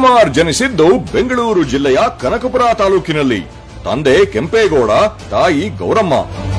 ಕುಮಾರ್ ಜನಿಸಿದ್ದು ಬೆಂಗಳೂರು ಜಿಲ್ಲೆಯ ಕನಕಪುರ ತಾಲೂಕಿನಲ್ಲಿ ತಂದೆ ಕೆಂಪೇಗೌಡ ತಾಯಿ ಗೌರಮ್ಮ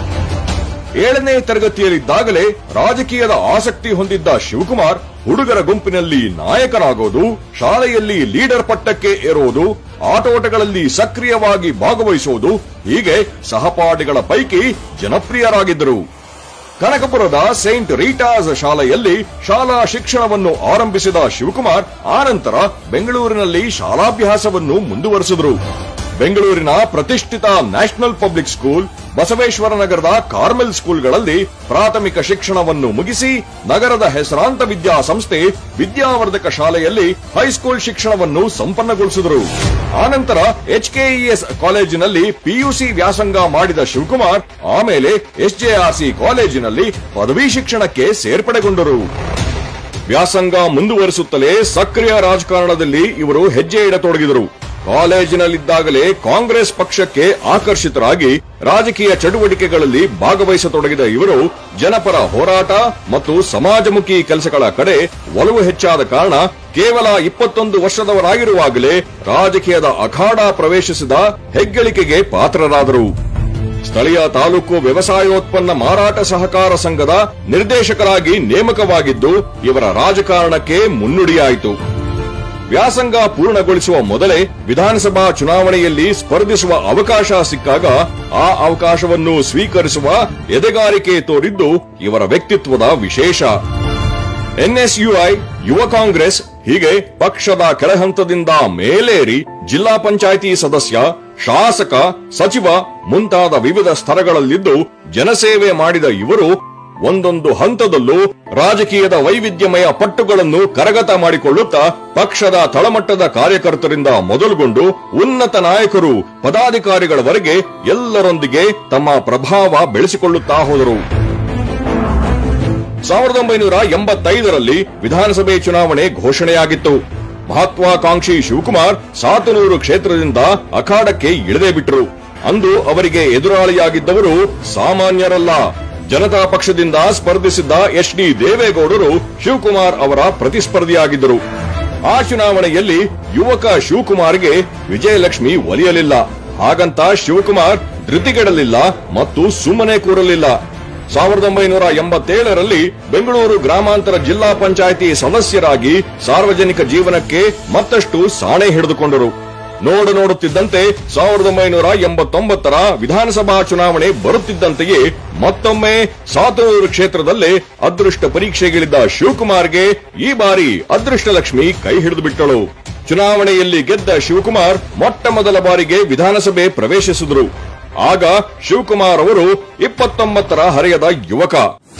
ಏಳನೇ ತರಗತಿಯಲ್ಲಿದ್ದಾಗಲೇ ರಾಜಕೀಯದ ಆಸಕ್ತಿ ಹೊಂದಿದ್ದ ಶಿವಕುಮಾರ್ ಹುಡುಗರ ಗುಂಪಿನಲ್ಲಿ ನಾಯಕನಾಗೋದು ಶಾಲೆಯಲ್ಲಿ ಲೀಡರ್ ಪಟ್ಟಕ್ಕೆ ಏರೋದು ಆಟೋಟಗಳಲ್ಲಿ ಸಕ್ರಿಯವಾಗಿ ಭಾಗವಹಿಸುವುದು ಹೀಗೆ ಸಹಪಾಠಿಗಳ ಪೈಕಿ ಜನಪ್ರಿಯರಾಗಿದ್ದರು ಕನಕಪುರದ ಸೈಂಟ್ ರೀಟಾಸ್ ಶಾಲೆಯಲ್ಲಿ ಶಾಲಾ ಶಿಕ್ಷಣವನ್ನು ಆರಂಭಿಸಿದ ಶಿವಕುಮಾರ್ ಆನಂತರ ಬೆಂಗಳೂರಿನಲ್ಲಿ ಶಾಲಾಭ್ಯಾಸವನ್ನು ಮುಂದುವರೆಸಿದರು ಬೆಂಗಳೂರಿನ ಪ್ರತಿಷ್ಠಿತ ನ್ಯಾಷನಲ್ ಪಬ್ಲಿಕ್ ಸ್ಕೂಲ್ ಬಸವೇಶ್ವರ ನಗರದ ಕಾರ್ಮೆಲ್ ಸ್ಕೂಲ್ಗಳಲ್ಲಿ ಪ್ರಾಥಮಿಕ ಶಿಕ್ಷಣವನ್ನು ಮುಗಿಸಿ ನಗರದ ಹೆಸರಾಂತ ವಿದ್ಯಾಸಂಸ್ಥೆ ವಿದ್ಯಾವರ್ಧಕ ಶಾಲೆಯಲ್ಲಿ ಹೈಸ್ಕೂಲ್ ಶಿಕ್ಷಣವನ್ನು ಸಂಪನ್ನಗೊಳಿಸಿದರು ಆನಂತರ ಎಚ್ಕೆಇಎಸ್ ಕಾಲೇಜಿನಲ್ಲಿ ಪಿಯುಸಿ ವ್ಯಾಸಂಗ ಮಾಡಿದ ಶಿವಕುಮಾರ್ ಆಮೇಲೆ ಎಸ್ಜೆಆರ್ಸಿ ಕಾಲೇಜಿನಲ್ಲಿ ಪದವಿ ಶಿಕ್ಷಣಕ್ಕೆ ಸೇರ್ಪಡೆಗೊಂಡರು ವ್ಯಾಸಂಗ ಮುಂದುವರಿಸುತ್ತಲೇ ಸಕ್ರಿಯ ರಾಜಕಾರಣದಲ್ಲಿ ಇವರು ಹೆಜ್ಜೆ ಇಡತೊಡಗಿದರು ಕಾಲೇಜಿನಲ್ಲಿದ್ದಾಗಲೇ ಕಾಂಗ್ರೆಸ್ ಪಕ್ಷಕ್ಕೆ ಆಕರ್ಷಿತರಾಗಿ ರಾಜಕೀಯ ಚಟುವಟಿಕೆಗಳಲ್ಲಿ ಭಾಗವಹಿಸತೊಡಗಿದ ಇವರು ಜನಪರ ಹೋರಾಟ ಮತ್ತು ಸಮಾಜಮುಖಿ ಕೆಲಸಗಳ ಕಡೆ ಒಲವು ಹೆಚ್ಚಾದ ಕಾರಣ ಕೇವಲ ಇಪ್ಪತ್ತೊಂದು ವರ್ಷದವರಾಗಿರುವಾಗಲೇ ರಾಜಕೀಯದ ಅಖಾಡ ಪ್ರವೇಶಿಸಿದ ಹೆಗ್ಗಳಿಕೆಗೆ ಪಾತ್ರರಾದರು ಸ್ಥಳೀಯ ತಾಲೂಕು ವ್ಯವಸಾಯೋತ್ಪನ್ನ ಮಾರಾಟ ಸಹಕಾರ ಸಂಘದ ನಿರ್ದೇಶಕರಾಗಿ ನೇಮಕವಾಗಿದ್ದು ಇವರ ರಾಜಕಾರಣಕ್ಕೆ ಮುನ್ನುಡಿಯಾಯಿತು ವ್ಯಾಸಂಗ ಪೂರ್ಣಗೊಳಿಸುವ ಮೊದಲೇ ವಿಧಾನಸಭಾ ಚುನಾವಣೆಯಲ್ಲಿ ಸ್ಪರ್ಧಿಸುವ ಅವಕಾಶ ಸಿಕ್ಕಾಗ ಆ ಅವಕಾಶವನ್ನು ಸ್ವೀಕರಿಸುವ ಎದೆಗಾರಿಕೆ ತೋರಿದ್ದು ಇವರ ವ್ಯಕ್ತಿತ್ವದ ವಿಶೇಷ ಎನ್ಎಸ್ಯುಐ ಯುವ ಕಾಂಗ್ರೆಸ್ ಹೀಗೆ ಪಕ್ಷದ ಕೆಳಹಂತದಿಂದ ಮೇಲೇರಿ ಜಿಲ್ಲಾ ಪಂಚಾಯಿತಿ ಸದಸ್ಯ ಶಾಸಕ ಸಚಿವ ಮುಂತಾದ ವಿವಿಧ ಸ್ತರಗಳಲ್ಲಿದ್ದು ಜನಸೇವೆ ಮಾಡಿದ ಇವರು ಒಂದೊಂದು ಹಂತದಲ್ಲೂ ರಾಜಕೀಯದ ವೈವಿಧ್ಯಮಯ ಪಟ್ಟುಗಳನ್ನು ಕರಗತ ಮಾಡಿಕೊಳ್ಳುತ್ತಾ ಪಕ್ಷದ ತಳಮಟ್ಟದ ಕಾರ್ಯಕರ್ತರಿಂದ ಮೊದಲುಗೊಂಡು ಉನ್ನತ ನಾಯಕರು ಪದಾಧಿಕಾರಿಗಳವರೆಗೆ ಎಲ್ಲರೊಂದಿಗೆ ತಮ್ಮ ಪ್ರಭಾವ ಬೆಳೆಸಿಕೊಳ್ಳುತ್ತಾ ಹೋದರು ಸಾವಿರದ ಒಂಬೈನೂರ ಎಂಬತ್ತೈದರಲ್ಲಿ ವಿಧಾನಸಭೆ ಚುನಾವಣೆ ಘೋಷಣೆಯಾಗಿತ್ತು ಮಹತ್ವಾಕಾಂಕ್ಷಿ ಶಿವಕುಮಾರ್ ಸಾತನೂರು ಕ್ಷೇತ್ರದಿಂದ ಅಖಾಡಕ್ಕೆ ಇಳಿದೇ ಬಿಟ್ಟರು ಅಂದು ಅವರಿಗೆ ಎದುರಾಳಿಯಾಗಿದ್ದವರು ಸಾಮಾನ್ಯರಲ್ಲ ಜನತಾ ಪಕ್ಷದಿಂದ ಸ್ಪರ್ಧಿಸಿದ್ದ ಎಚ್ ಡಿ ದೇವೇಗೌಡರು ಶಿವಕುಮಾರ್ ಅವರ ಪ್ರತಿಸ್ಪರ್ಧಿಯಾಗಿದ್ದರು ಆ ಚುನಾವಣೆಯಲ್ಲಿ ಯುವಕ ಶಿವಕುಮಾರ್ಗೆ ವಿಜಯಲಕ್ಷ್ಮಿ ಒಲಿಯಲಿಲ್ಲ ಹಾಗಂತ ಶಿವಕುಮಾರ್ ಧೃತಿಗೆಡಲಿಲ್ಲ ಮತ್ತು ಸುಮ್ಮನೆ ಕೂರಲಿಲ್ಲ ಸಾವಿರದ ಒಂಬೈನೂರ ಎಂಬತ್ತೇಳರಲ್ಲಿ ಬೆಂಗಳೂರು ಗ್ರಾಮಾಂತರ ಜಿಲ್ಲಾ ಪಂಚಾಯಿತಿ ಸದಸ್ಯರಾಗಿ ಸಾರ್ವಜನಿಕ ಜೀವನಕ್ಕೆ ಮತ್ತಷ್ಟು ಸಾಣೆ ಹಿಡಿದುಕೊಂಡರು ನೋಡು ನೋಡುತ್ತಿದ್ದಂತೆ ಸಾವಿರದ ಒಂಬೈನೂರ ಎಂಬತ್ತೊಂಬತ್ತರ ವಿಧಾನಸಭಾ ಚುನಾವಣೆ ಬರುತ್ತಿದ್ದಂತೆಯೇ ಮತ್ತೊಮ್ಮೆ ಸಾತನೂರು ಕ್ಷೇತ್ರದಲ್ಲೇ ಅದೃಷ್ಟ ಪರೀಕ್ಷೆಗಿಳಿದ ಶಿವಕುಮಾರ್ಗೆ ಈ ಬಾರಿ ಅದೃಷ್ಟಲಕ್ಷ್ಮಿ ಕೈ ಹಿಡಿದು ಬಿಟ್ಟಳು ಚುನಾವಣೆಯಲ್ಲಿ ಗೆದ್ದ ಶಿವಕುಮಾರ್ ಮೊಟ್ಟ ಮೊದಲ ಬಾರಿಗೆ ವಿಧಾನಸಭೆ ಪ್ರವೇಶಿಸಿದರು ಆಗ ಶಿವಕುಮಾರ್ ಅವರು ಇಪ್ಪತ್ತೊಂಬತ್ತರ ಹರೆಯದ ಯುವಕ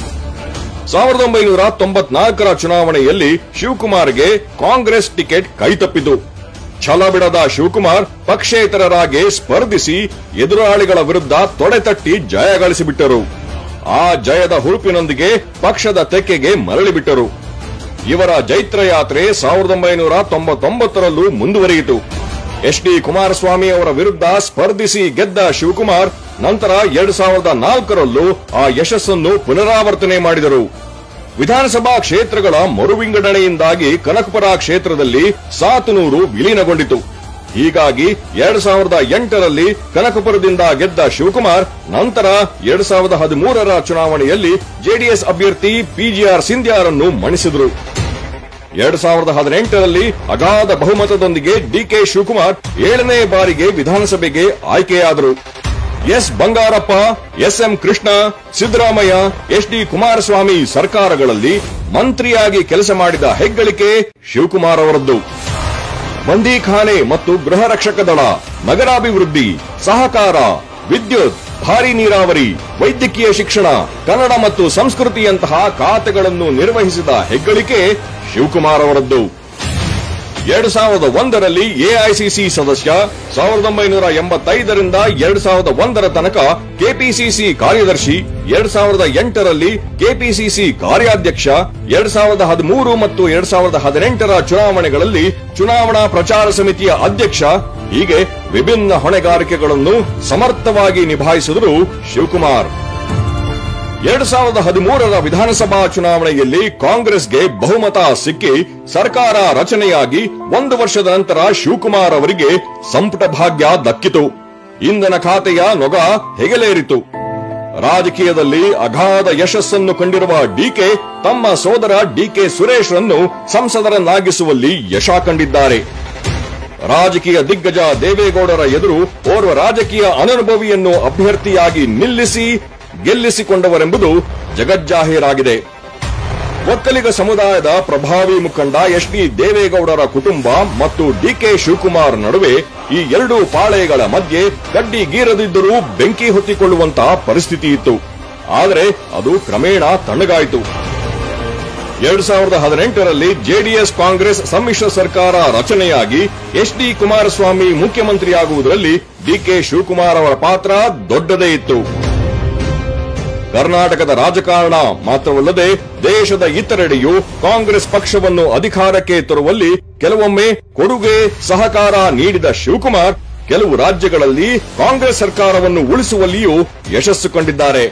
ಸಾವಿರದ ಒಂಬೈನೂರ ತೊಂಬತ್ನಾಲ್ಕರ ಚುನಾವಣೆಯಲ್ಲಿ ಶಿವಕುಮಾರ್ಗೆ ಕಾಂಗ್ರೆಸ್ ಟಿಕೆಟ್ ಕೈತಪ್ಪಿತು ಛಲ ಬಿಡದ ಶಿವಕುಮಾರ್ ಪಕ್ಷೇತರರಾಗಿ ಸ್ಪರ್ಧಿಸಿ ಎದುರಾಳಿಗಳ ವಿರುದ್ಧ ತೊಡೆತಟ್ಟಿ ಜಯ ಗಳಿಸಿಬಿಟ್ಟರು ಆ ಜಯದ ಹುರುಪಿನೊಂದಿಗೆ ಪಕ್ಷದ ತೆಕ್ಕೆಗೆ ಮರಳಿಬಿಟ್ಟರು ಇವರ ಜೈತ್ರ ಯಾತ್ರೆ ಸಾವಿರದ ಒಂಬೈನೂರ ತೊಂಬತ್ತೊಂಬತ್ತರಲ್ಲೂ ಮುಂದುವರಿಯಿತು ಎಚ್ ಡಿ ಕುಮಾರಸ್ವಾಮಿ ಅವರ ವಿರುದ್ಧ ಸ್ಪರ್ಧಿಸಿ ಗೆದ್ದ ಶಿವಕುಮಾರ್ ನಂತರ ಎರಡ್ ಸಾವಿರದ ನಾಲ್ಕರಲ್ಲೂ ಆ ಯಶಸ್ಸನ್ನು ಪುನರಾವರ್ತನೆ ಮಾಡಿದರು ವಿಧಾನಸಭಾ ಕ್ಷೇತ್ರಗಳ ಮರುವಿಂಗಡಣೆಯಿಂದಾಗಿ ಕನಕಪುರ ಕ್ಷೇತ್ರದಲ್ಲಿ ಸಾತನೂರು ವಿಲೀನಗೊಂಡಿತು ಹೀಗಾಗಿ ಎರಡ್ ಸಾವಿರದ ಎಂಟರಲ್ಲಿ ಕನಕಪುರದಿಂದ ಗೆದ್ದ ಶಿವಕುಮಾರ್ ನಂತರ ಎರಡ್ ಸಾವಿರದ ಹದಿಮೂರರ ಚುನಾವಣೆಯಲ್ಲಿ ಜೆಡಿಎಸ್ ಅಭ್ಯರ್ಥಿ ಪಿಜಿಆರ್ ಸಿಂಧ್ಯಾರನ್ನು ಮಣಿಸಿದರು ಎರಡ್ ಸಾವಿರದ ಹದಿನೆಂಟರಲ್ಲಿ ಅಗಾಧ ಬಹುಮತದೊಂದಿಗೆ ಡಿಕೆ ಶಿವಕುಮಾರ್ ಏಳನೇ ಬಾರಿಗೆ ವಿಧಾನಸಭೆಗೆ ಆಯ್ಕೆಯಾದರು S Bangarappa S M Krishna Siddaramaiah H D Kumaraswamy ಸರ್ಕಾರಗಳಲ್ಲಿ ಮಂತ್ರಿಯಾಗಿ ಕೆಲಸ ಮಾಡಿದ ಹೆಗ್ಗಳಿಕೆ ಶಿವಕುಮಾರ್ ಅವರದ್ದು ಬಂದೀಖಾನೆ ಮತ್ತು ಗೃಹ ರಕ್ಷಕ ದಳ ನಗರಾಭಿವೃದ್ಧಿ ಸಹಕಾರ ವಿದ್ಯುತ್ ಭಾರಿ ನೀರಾವರಿ ವೈದ್ಯಕೀಯ ಶಿಕ್ಷಣ ಕನ್ನಡ ಮತ್ತು ಸಂಸ್ಕೃತಿಯಂತಹ ಖಾತೆಗಳನ್ನು ನಿರ್ವಹಿಸಿದ ಹೆಗ್ಗಳಿಕೆ ಶಿವಕುಮಾರ್ ಅವರದ್ದು ಎರಡು ಸಾವಿರದ ಒಂದರಲ್ಲಿ ಎಐಸಿಸಿ ಸದಸ್ಯ ಸಾವಿರದ ಒಂಬೈನೂರ ಎಂಬತ್ತೈದರಿಂದ ಎರಡು ಸಾವಿರದ ಒಂದರ ತನಕ ಕೆಪಿಸಿಸಿ ಕಾರ್ಯದರ್ಶಿ ಎರಡ್ ಸಾವಿರದ ಎಂಟರಲ್ಲಿ ಕೆಪಿಸಿಸಿ ಕಾರ್ಯಾಧ್ಯಕ್ಷ ಎರಡ್ ಸಾವಿರದ ಹದಿಮೂರು ಮತ್ತು ಎರಡ್ ಸಾವಿರದ ಹದಿನೆಂಟರ ಚುನಾವಣೆಗಳಲ್ಲಿ ಚುನಾವಣಾ ಪ್ರಚಾರ ಸಮಿತಿಯ ಅಧ್ಯಕ್ಷ ಹೀಗೆ ವಿಭಿನ್ನ ಹೊಣೆಗಾರಿಕೆಗಳನ್ನು ಸಮರ್ಥವಾಗಿ ನಿಭಾಯಿಸಿದರು ಶಿವಕುಮಾರ್ ಎರಡ್ ಸಾವಿರದ ಹದಿಮೂರರ ವಿಧಾನಸಭಾ ಚುನಾವಣೆಯಲ್ಲಿ ಕಾಂಗ್ರೆಸ್ಗೆ ಬಹುಮತ ಸಿಕ್ಕಿ ಸರ್ಕಾರ ರಚನೆಯಾಗಿ ಒಂದು ವರ್ಷದ ನಂತರ ಶಿವಕುಮಾರ್ ಅವರಿಗೆ ಸಂಪುಟ ಭಾಗ್ಯ ದಕ್ಕಿತು ಇಂಧನ ಖಾತೆಯ ನೊಗ ಹೆಗಲೇರಿತು ರಾಜಕೀಯದಲ್ಲಿ ಅಗಾಧ ಯಶಸ್ಸನ್ನು ಕಂಡಿರುವ ಡಿಕೆ ತಮ್ಮ ಸೋದರ ಡಿಕೆ ಸುರೇಶ್ ರನ್ನು ಸಂಸದರನ್ನಾಗಿಸುವಲ್ಲಿ ಯಶ ಕಂಡಿದ್ದಾರೆ ರಾಜಕೀಯ ದಿಗ್ಗಜ ದೇವೇಗೌಡರ ಎದುರು ಓರ್ವ ರಾಜಕೀಯ ಅನನುಭವಿಯನ್ನು ಅಭ್ಯರ್ಥಿಯಾಗಿ ನಿಲ್ಲಿಸಿ ಗೆಲ್ಲಿಸಿಕೊಂಡವರೆಂಬುದು ಜಗಜ್ಜಾಹೀರಾಗಿದೆ ಒಕ್ಕಲಿಗ ಸಮುದಾಯದ ಪ್ರಭಾವಿ ಮುಖಂಡ ಎಚ್ ಡಿ ದೇವೇಗೌಡರ ಕುಟುಂಬ ಮತ್ತು ಡಿಕೆ ಶಿವಕುಮಾರ್ ನಡುವೆ ಈ ಎರಡೂ ಪಾಳೆಯಗಳ ಮಧ್ಯೆ ಗಡ್ಡಿ ಗೀರದಿದ್ದರೂ ಬೆಂಕಿ ಹೊತ್ತಿಕೊಳ್ಳುವಂತಹ ಪರಿಸ್ಥಿತಿ ಇತ್ತು ಆದರೆ ಅದು ಕ್ರಮೇಣ ತಣ್ಣಗಾಯಿತು ಎರಡ್ ಸಾವಿರದ ಹದಿನೆಂಟರಲ್ಲಿ ಜೆಡಿಎಸ್ ಕಾಂಗ್ರೆಸ್ ಸಮ್ಮಿಶ್ರ ಸರ್ಕಾರ ರಚನೆಯಾಗಿ ಎಚ್ ಡಿ ಕುಮಾರಸ್ವಾಮಿ ಮುಖ್ಯಮಂತ್ರಿಯಾಗುವುದರಲ್ಲಿ ಡಿಕೆ ಶಿವಕುಮಾರ್ ಅವರ ಪಾತ್ರ ದೊಡ್ಡದೇ ಇತ್ತು ಕರ್ನಾಟಕದ ರಾಜಕಾರಣ ಮಾತ್ರವಲ್ಲದೆ ದೇಶದ ಇತರೆಡೆಯೂ ಕಾಂಗ್ರೆಸ್ ಪಕ್ಷವನ್ನು ಅಧಿಕಾರಕ್ಕೆ ತರುವಲ್ಲಿ ಕೆಲವೊಮ್ಮೆ ಕೊಡುಗೆ ಸಹಕಾರ ನೀಡಿದ ಶಿವಕುಮಾರ್ ಕೆಲವು ರಾಜ್ಯಗಳಲ್ಲಿ ಕಾಂಗ್ರೆಸ್ ಸರ್ಕಾರವನ್ನು ಉಳಿಸುವಲ್ಲಿಯೂ ಯಶಸ್ಸು ಕಂಡಿದ್ದಾರೆ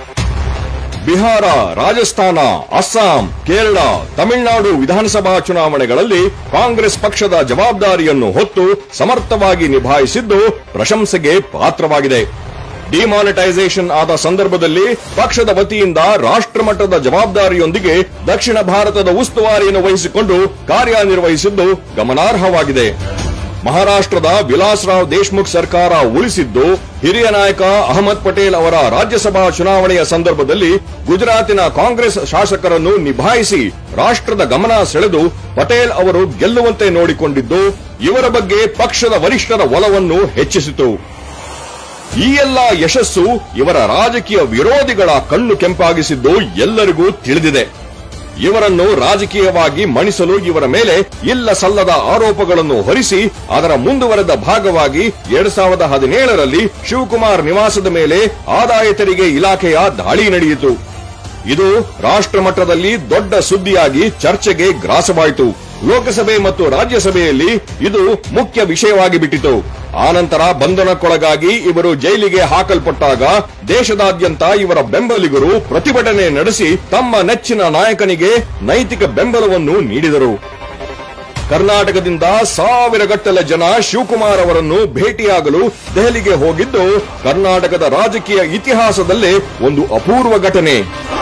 ಬಿಹಾರ ರಾಜಸ್ಥಾನ ಅಸ್ಸಾಂ ಕೇರಳ ತಮಿಳುನಾಡು ವಿಧಾನಸಭಾ ಚುನಾವಣೆಗಳಲ್ಲಿ ಕಾಂಗ್ರೆಸ್ ಪಕ್ಷದ ಜವಾಬ್ದಾರಿಯನ್ನು ಹೊತ್ತು ಸಮರ್ಥವಾಗಿ ನಿಭಾಯಿಸಿದ್ದು ಪ್ರಶಂಸೆಗೆ ಪಾತ್ರವಾಗಿದೆ ಡಿಮಾನಿಟೈಸೇಷನ್ ಆದ ಸಂದರ್ಭದಲ್ಲಿ ಪಕ್ಷದ ವತಿಯಿಂದ ರಾಷ್ಟ್ರಮಟ್ಟದ ಜವಾಬ್ದಾರಿಯೊಂದಿಗೆ ದಕ್ಷಿಣ ಭಾರತದ ಉಸ್ತುವಾರಿಯನ್ನು ವಹಿಸಿಕೊಂಡು ಕಾರ್ಯನಿರ್ವಹಿಸಿದ್ದು ಗಮನಾರ್ಹವಾಗಿದೆ ಮಹಾರಾಷ್ಟ್ರದ ವಿಲಾಸ್ರಾವ್ ದೇಶ್ಮುಖ್ ಸರ್ಕಾರ ಉಳಿಸಿದ್ದು ಹಿರಿಯ ನಾಯಕ ಅಹಮದ್ ಪಟೇಲ್ ಅವರ ರಾಜ್ಯಸಭಾ ಚುನಾವಣೆಯ ಸಂದರ್ಭದಲ್ಲಿ ಗುಜರಾತಿನ ಕಾಂಗ್ರೆಸ್ ಶಾಸಕರನ್ನು ನಿಭಾಯಿಸಿ ರಾಷ್ಟ್ರದ ಗಮನ ಸೆಳೆದು ಪಟೇಲ್ ಅವರು ಗೆಲ್ಲುವಂತೆ ನೋಡಿಕೊಂಡಿದ್ದು ಇವರ ಬಗ್ಗೆ ಪಕ್ಷದ ವರಿಷ್ಠರ ಒಲವನ್ನು ಹೆಚ್ಚಿಸಿತು ಈ ಎಲ್ಲ ಯಶಸ್ಸು ಇವರ ರಾಜಕೀಯ ವಿರೋಧಿಗಳ ಕಣ್ಣು ಕೆಂಪಾಗಿಸಿದ್ದು ಎಲ್ಲರಿಗೂ ತಿಳಿದಿದೆ ಇವರನ್ನು ರಾಜಕೀಯವಾಗಿ ಮಣಿಸಲು ಇವರ ಮೇಲೆ ಇಲ್ಲ ಸಲ್ಲದ ಆರೋಪಗಳನ್ನು ಹೊರಿಸಿ ಅದರ ಮುಂದುವರೆದ ಭಾಗವಾಗಿ ಎರಡ್ ಸಾವಿರದ ಹದಿನೇಳರಲ್ಲಿ ಶಿವಕುಮಾರ್ ನಿವಾಸದ ಮೇಲೆ ಆದಾಯ ತೆರಿಗೆ ಇಲಾಖೆಯ ದಾಳಿ ನಡೆಯಿತು ಇದು ರಾಷ್ಟ್ರ ಮಟ್ಟದಲ್ಲಿ ದೊಡ್ಡ ಸುದ್ದಿಯಾಗಿ ಚರ್ಚೆಗೆ ಗ್ರಾಸವಾಯಿತು ಲೋಕಸಭೆ ಮತ್ತು ರಾಜ್ಯಸಭೆಯಲ್ಲಿ ಇದು ಮುಖ್ಯ ವಿಷಯವಾಗಿ ಬಿಟ್ಟಿತು ಆನಂತರ ಬಂಧನಕ್ಕೊಳಗಾಗಿ ಇವರು ಜೈಲಿಗೆ ಹಾಕಲ್ಪಟ್ಟಾಗ ದೇಶದಾದ್ಯಂತ ಇವರ ಬೆಂಬಲಿಗರು ಪ್ರತಿಭಟನೆ ನಡೆಸಿ ತಮ್ಮ ನೆಚ್ಚಿನ ನಾಯಕನಿಗೆ ನೈತಿಕ ಬೆಂಬಲವನ್ನು ನೀಡಿದರು ಕರ್ನಾಟಕದಿಂದ ಸಾವಿರಗಟ್ಟಲೆ ಜನ ಶಿವಕುಮಾರ್ ಅವರನ್ನು ಭೇಟಿಯಾಗಲು ದೆಹಲಿಗೆ ಹೋಗಿದ್ದು ಕರ್ನಾಟಕದ ರಾಜಕೀಯ ಇತಿಹಾಸದಲ್ಲೇ ಒಂದು ಅಪೂರ್ವ ಘಟನೆ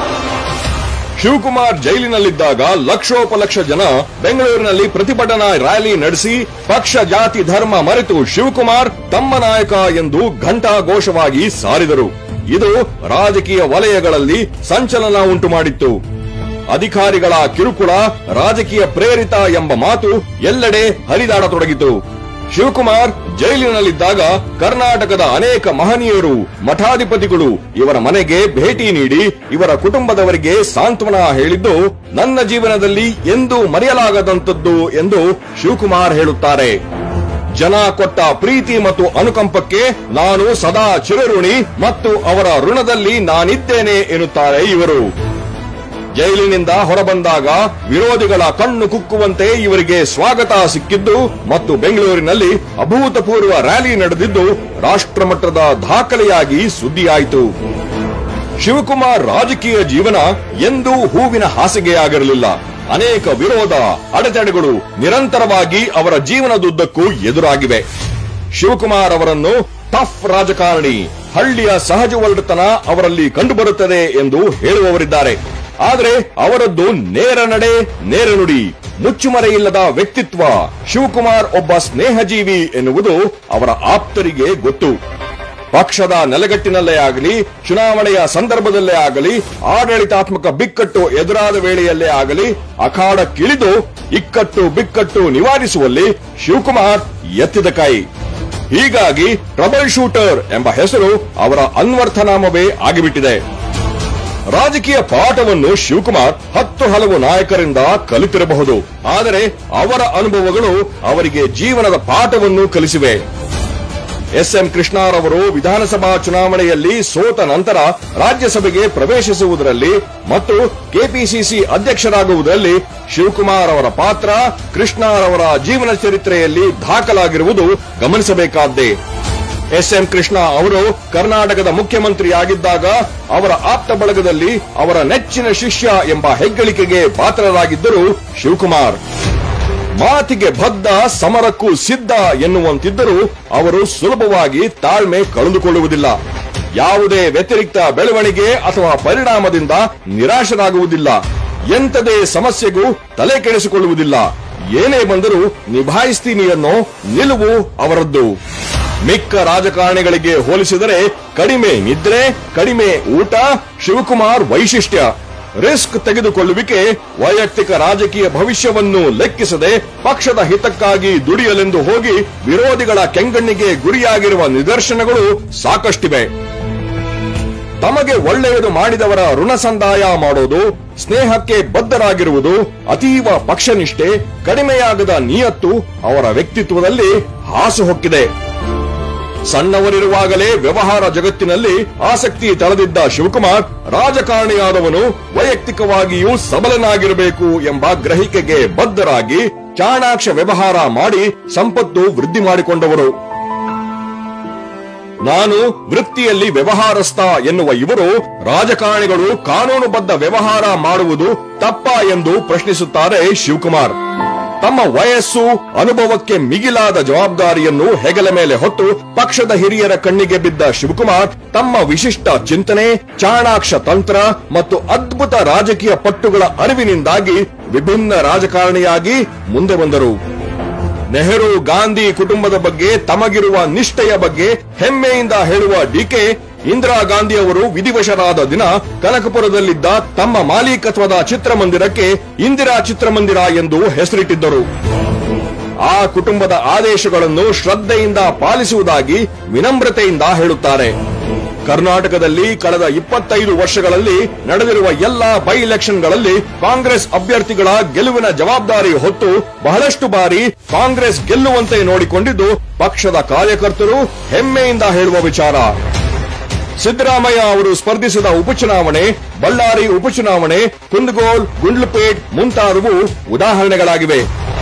ಶಿವಕುಮಾರ್ ಜೈಲಿನಲ್ಲಿದ್ದಾಗ ಲಕ್ಷೋಪಲಕ್ಷ ಜನ ಬೆಂಗಳೂರಿನಲ್ಲಿ ಪ್ರತಿಭಟನಾ ರ್ಯಾಲಿ ನಡೆಸಿ ಪಕ್ಷ ಜಾತಿ ಧರ್ಮ ಮರೆತು ಶಿವಕುಮಾರ್ ತಮ್ಮ ನಾಯಕ ಎಂದು ಘಂಟಾಘೋಷವಾಗಿ ಸಾರಿದರು ಇದು ರಾಜಕೀಯ ವಲಯಗಳಲ್ಲಿ ಸಂಚಲನ ಉಂಟು ಮಾಡಿತ್ತು ಅಧಿಕಾರಿಗಳ ಕಿರುಕುಳ ರಾಜಕೀಯ ಪ್ರೇರಿತ ಎಂಬ ಮಾತು ಎಲ್ಲೆಡೆ ಹರಿದಾಡತೊಡಗಿತು ಶಿವಕುಮಾರ್ ಜೈಲಿನಲ್ಲಿದ್ದಾಗ ಕರ್ನಾಟಕದ ಅನೇಕ ಮಹನೀಯರು ಮಠಾಧಿಪತಿಗಳು ಇವರ ಮನೆಗೆ ಭೇಟಿ ನೀಡಿ ಇವರ ಕುಟುಂಬದವರಿಗೆ ಸಾಂತ್ವನ ಹೇಳಿದ್ದು ನನ್ನ ಜೀವನದಲ್ಲಿ ಎಂದೂ ಮರೆಯಲಾಗದಂತದ್ದು ಎಂದು ಶಿವಕುಮಾರ್ ಹೇಳುತ್ತಾರೆ ಜನ ಕೊಟ್ಟ ಪ್ರೀತಿ ಮತ್ತು ಅನುಕಂಪಕ್ಕೆ ನಾನು ಸದಾ ಚಿರಋಣಿ ಮತ್ತು ಅವರ ಋಣದಲ್ಲಿ ನಾನಿದ್ದೇನೆ ಎನ್ನುತ್ತಾರೆ ಇವರು ಜೈಲಿನಿಂದ ಹೊರಬಂದಾಗ ವಿರೋಧಿಗಳ ಕಣ್ಣು ಕುಕ್ಕುವಂತೆ ಇವರಿಗೆ ಸ್ವಾಗತ ಸಿಕ್ಕಿದ್ದು ಮತ್ತು ಬೆಂಗಳೂರಿನಲ್ಲಿ ಅಭೂತಪೂರ್ವ ರ್ಯಾಲಿ ನಡೆದಿದ್ದು ರಾಷ್ಟ್ರಮಟ್ಟದ ದಾಖಲೆಯಾಗಿ ಸುದ್ದಿಯಾಯಿತು ಶಿವಕುಮಾರ್ ರಾಜಕೀಯ ಜೀವನ ಎಂದೂ ಹೂವಿನ ಹಾಸಿಗೆಯಾಗಿರಲಿಲ್ಲ ಅನೇಕ ವಿರೋಧ ಅಡೆತಡೆಗಳು ನಿರಂತರವಾಗಿ ಅವರ ಜೀವನದುದ್ದಕ್ಕೂ ಎದುರಾಗಿವೆ ಶಿವಕುಮಾರ್ ಅವರನ್ನು ಟಫ್ ರಾಜಕಾರಣಿ ಹಳ್ಳಿಯ ಸಹಜ ಒರಟುತನ ಅವರಲ್ಲಿ ಕಂಡುಬರುತ್ತದೆ ಎಂದು ಹೇಳುವವರಿದ್ದಾರೆ ಆದರೆ ಅವರದ್ದು ನೇರ ನಡೆ ನೇರ ನುಡಿ ಮುಚ್ಚುಮರೆಯಿಲ್ಲದ ವ್ಯಕ್ತಿತ್ವ ಶಿವಕುಮಾರ್ ಒಬ್ಬ ಸ್ನೇಹಜೀವಿ ಎನ್ನುವುದು ಅವರ ಆಪ್ತರಿಗೆ ಗೊತ್ತು ಪಕ್ಷದ ನೆಲೆಗಟ್ಟಿನಲ್ಲೇ ಆಗಲಿ ಚುನಾವಣೆಯ ಸಂದರ್ಭದಲ್ಲೇ ಆಗಲಿ ಆಡಳಿತಾತ್ಮಕ ಬಿಕ್ಕಟ್ಟು ಎದುರಾದ ವೇಳೆಯಲ್ಲೇ ಆಗಲಿ ಅಖಾಡಕ್ಕಿಳಿದು ಇಕ್ಕಟ್ಟು ಬಿಕ್ಕಟ್ಟು ನಿವಾರಿಸುವಲ್ಲಿ ಶಿವಕುಮಾರ್ ಎತ್ತಿದ ಕೈ ಹೀಗಾಗಿ ಟ್ರಬಲ್ ಶೂಟರ್ ಎಂಬ ಹೆಸರು ಅವರ ಅನ್ವರ್ಥನಾಮವೇ ಆಗಿಬಿಟ್ಟಿದೆ ರಾಜಕೀಯ ಪಾಠವನ್ನು ಶಿವಕುಮಾರ್ ಹತ್ತು ಹಲವು ನಾಯಕರಿಂದ ಕಲಿತಿರಬಹುದು ಆದರೆ ಅವರ ಅನುಭವಗಳು ಅವರಿಗೆ ಜೀವನದ ಪಾಠವನ್ನು ಕಲಿಸಿವೆ ಎಸ್ಎಂ ಕೃಷ್ಣರವರು ವಿಧಾನಸಭಾ ಚುನಾವಣೆಯಲ್ಲಿ ಸೋತ ನಂತರ ರಾಜ್ಯಸಭೆಗೆ ಪ್ರವೇಶಿಸುವುದರಲ್ಲಿ ಮತ್ತು ಕೆಪಿಸಿಸಿ ಅಧ್ಯಕ್ಷರಾಗುವುದರಲ್ಲಿ ಶಿವಕುಮಾರ್ ಅವರ ಪಾತ್ರ ಕೃಷ್ಣರವರ ಜೀವನ ಚರಿತ್ರೆಯಲ್ಲಿ ದಾಖಲಾಗಿರುವುದು ಗಮನಿಸಬೇಕಾದ್ದೇ ಎಸ್ ಎಂ ಕೃಷ್ಣ ಅವರು ಕರ್ನಾಟಕದ ಮುಖ್ಯಮಂತ್ರಿಯಾಗಿದ್ದಾಗ ಅವರ ಆಪ್ತ ಬಳಗದಲ್ಲಿ ಅವರ ನೆಚ್ಚಿನ ಶಿಷ್ಯ ಎಂಬ ಹೆಗ್ಗಳಿಕೆಗೆ ಪಾತ್ರರಾಗಿದ್ದರು ಶಿವಕುಮಾರ್ ಮಾತಿಗೆ ಬದ್ಧ ಸಮರಕ್ಕೂ ಸಿದ್ಧ ಎನ್ನುವಂತಿದ್ದರೂ ಅವರು ಸುಲಭವಾಗಿ ತಾಳ್ಮೆ ಕಳೆದುಕೊಳ್ಳುವುದಿಲ್ಲ ಯಾವುದೇ ವ್ಯತಿರಿಕ್ತ ಬೆಳವಣಿಗೆ ಅಥವಾ ಪರಿಣಾಮದಿಂದ ನಿರಾಶರಾಗುವುದಿಲ್ಲ ಎಂಥದೇ ಸಮಸ್ಯೆಗೂ ತಲೆ ಕೆಡಿಸಿಕೊಳ್ಳುವುದಿಲ್ಲ ಏನೇ ಬಂದರೂ ನಿಭಾಯಿಸ್ತೀನಿ ಅನ್ನೋ ನಿಲುವು ಅವರದ್ದು ಮಿಕ್ಕ ರಾಜಕಾರಣಿಗಳಿಗೆ ಹೋಲಿಸಿದರೆ ಕಡಿಮೆ ನಿದ್ರೆ ಕಡಿಮೆ ಊಟ ಶಿವಕುಮಾರ್ ವೈಶಿಷ್ಟ್ಯ ರಿಸ್ಕ್ ತೆಗೆದುಕೊಳ್ಳುವಿಕೆ ವೈಯಕ್ತಿಕ ರಾಜಕೀಯ ಭವಿಷ್ಯವನ್ನು ಲೆಕ್ಕಿಸದೆ ಪಕ್ಷದ ಹಿತಕ್ಕಾಗಿ ದುಡಿಯಲೆಂದು ಹೋಗಿ ವಿರೋಧಿಗಳ ಕೆಂಗಣ್ಣಿಗೆ ಗುರಿಯಾಗಿರುವ ನಿದರ್ಶನಗಳು ಸಾಕಷ್ಟಿವೆ ತಮಗೆ ಒಳ್ಳೆಯದು ಮಾಡಿದವರ ಋಣ ಸಂದಾಯ ಮಾಡೋದು ಸ್ನೇಹಕ್ಕೆ ಬದ್ಧರಾಗಿರುವುದು ಅತೀವ ಪಕ್ಷನಿಷ್ಠೆ ಕಡಿಮೆಯಾಗದ ನಿಯತ್ತು ಅವರ ವ್ಯಕ್ತಿತ್ವದಲ್ಲಿ ಹಾಸುಹೊಕ್ಕಿದೆ ಸಣ್ಣವರಿರುವಾಗಲೇ ವ್ಯವಹಾರ ಜಗತ್ತಿನಲ್ಲಿ ಆಸಕ್ತಿ ತಳೆದಿದ್ದ ಶಿವಕುಮಾರ್ ರಾಜಕಾರಣಿಯಾದವನು ವೈಯಕ್ತಿಕವಾಗಿಯೂ ಸಬಲನಾಗಿರಬೇಕು ಎಂಬ ಗ್ರಹಿಕೆಗೆ ಬದ್ಧರಾಗಿ ಚಾಣಾಕ್ಷ ವ್ಯವಹಾರ ಮಾಡಿ ಸಂಪತ್ತು ವೃದ್ಧಿ ಮಾಡಿಕೊಂಡವರು ನಾನು ವೃತ್ತಿಯಲ್ಲಿ ವ್ಯವಹಾರಸ್ಥ ಎನ್ನುವ ಇವರು ರಾಜಕಾರಣಿಗಳು ಕಾನೂನುಬದ್ಧ ವ್ಯವಹಾರ ಮಾಡುವುದು ತಪ್ಪ ಎಂದು ಪ್ರಶ್ನಿಸುತ್ತಾರೆ ಶಿವಕುಮಾರ್ ತಮ್ಮ ವಯಸ್ಸು ಅನುಭವಕ್ಕೆ ಮಿಗಿಲಾದ ಜವಾಬ್ದಾರಿಯನ್ನು ಹೆಗಲ ಮೇಲೆ ಹೊತ್ತು ಪಕ್ಷದ ಹಿರಿಯರ ಕಣ್ಣಿಗೆ ಬಿದ್ದ ಶಿವಕುಮಾರ್ ತಮ್ಮ ವಿಶಿಷ್ಟ ಚಿಂತನೆ ಚಾಣಾಕ್ಷ ತಂತ್ರ ಮತ್ತು ಅದ್ಭುತ ರಾಜಕೀಯ ಪಟ್ಟುಗಳ ಅರಿವಿನಿಂದಾಗಿ ವಿಭಿನ್ನ ರಾಜಕಾರಣಿಯಾಗಿ ಮುಂದೆ ಬಂದರು ನೆಹರು ಗಾಂಧಿ ಕುಟುಂಬದ ಬಗ್ಗೆ ತಮಗಿರುವ ನಿಷ್ಠೆಯ ಬಗ್ಗೆ ಹೆಮ್ಮೆಯಿಂದ ಹೇಳುವ ಡಿಕೆ ಇಂದಿರಾ ಗಾಂಧಿ ಅವರು ವಿಧಿವಶರಾದ ದಿನ ಕನಕಪುರದಲ್ಲಿದ್ದ ತಮ್ಮ ಮಾಲೀಕತ್ವದ ಚಿತ್ರಮಂದಿರಕ್ಕೆ ಇಂದಿರಾ ಚಿತ್ರಮಂದಿರ ಎಂದು ಹೆಸರಿಟ್ಟಿದ್ದರು ಆ ಕುಟುಂಬದ ಆದೇಶಗಳನ್ನು ಶ್ರದ್ಧೆಯಿಂದ ಪಾಲಿಸುವುದಾಗಿ ವಿನಮ್ರತೆಯಿಂದ ಹೇಳುತ್ತಾರೆ ಕರ್ನಾಟಕದಲ್ಲಿ ಕಳೆದ ಇಪ್ಪತ್ತೈದು ವರ್ಷಗಳಲ್ಲಿ ನಡೆದಿರುವ ಎಲ್ಲಾ ಬೈ ಎಲೆಕ್ಷನ್ಗಳಲ್ಲಿ ಕಾಂಗ್ರೆಸ್ ಅಭ್ಯರ್ಥಿಗಳ ಗೆಲುವಿನ ಜವಾಬ್ದಾರಿ ಹೊತ್ತು ಬಹಳಷ್ಟು ಬಾರಿ ಕಾಂಗ್ರೆಸ್ ಗೆಲ್ಲುವಂತೆ ನೋಡಿಕೊಂಡಿದ್ದು ಪಕ್ಷದ ಕಾರ್ಯಕರ್ತರು ಹೆಮ್ಮೆಯಿಂದ ಹೇಳುವ ವಿಚಾರ ಸಿದ್ದರಾಮಯ್ಯ ಅವರು ಸ್ಪರ್ಧಿಸಿದ ಉಪಚುನಾವಣೆ ಬಳ್ಳಾರಿ ಉಪಚುನಾವಣೆ ಕುಂದಗೋಲ್ ಗುಂಡ್ಲುಪೇಟ್ ಮುಂತಾದವು ಉದಾಹರಣೆಗಳಾಗಿವೆ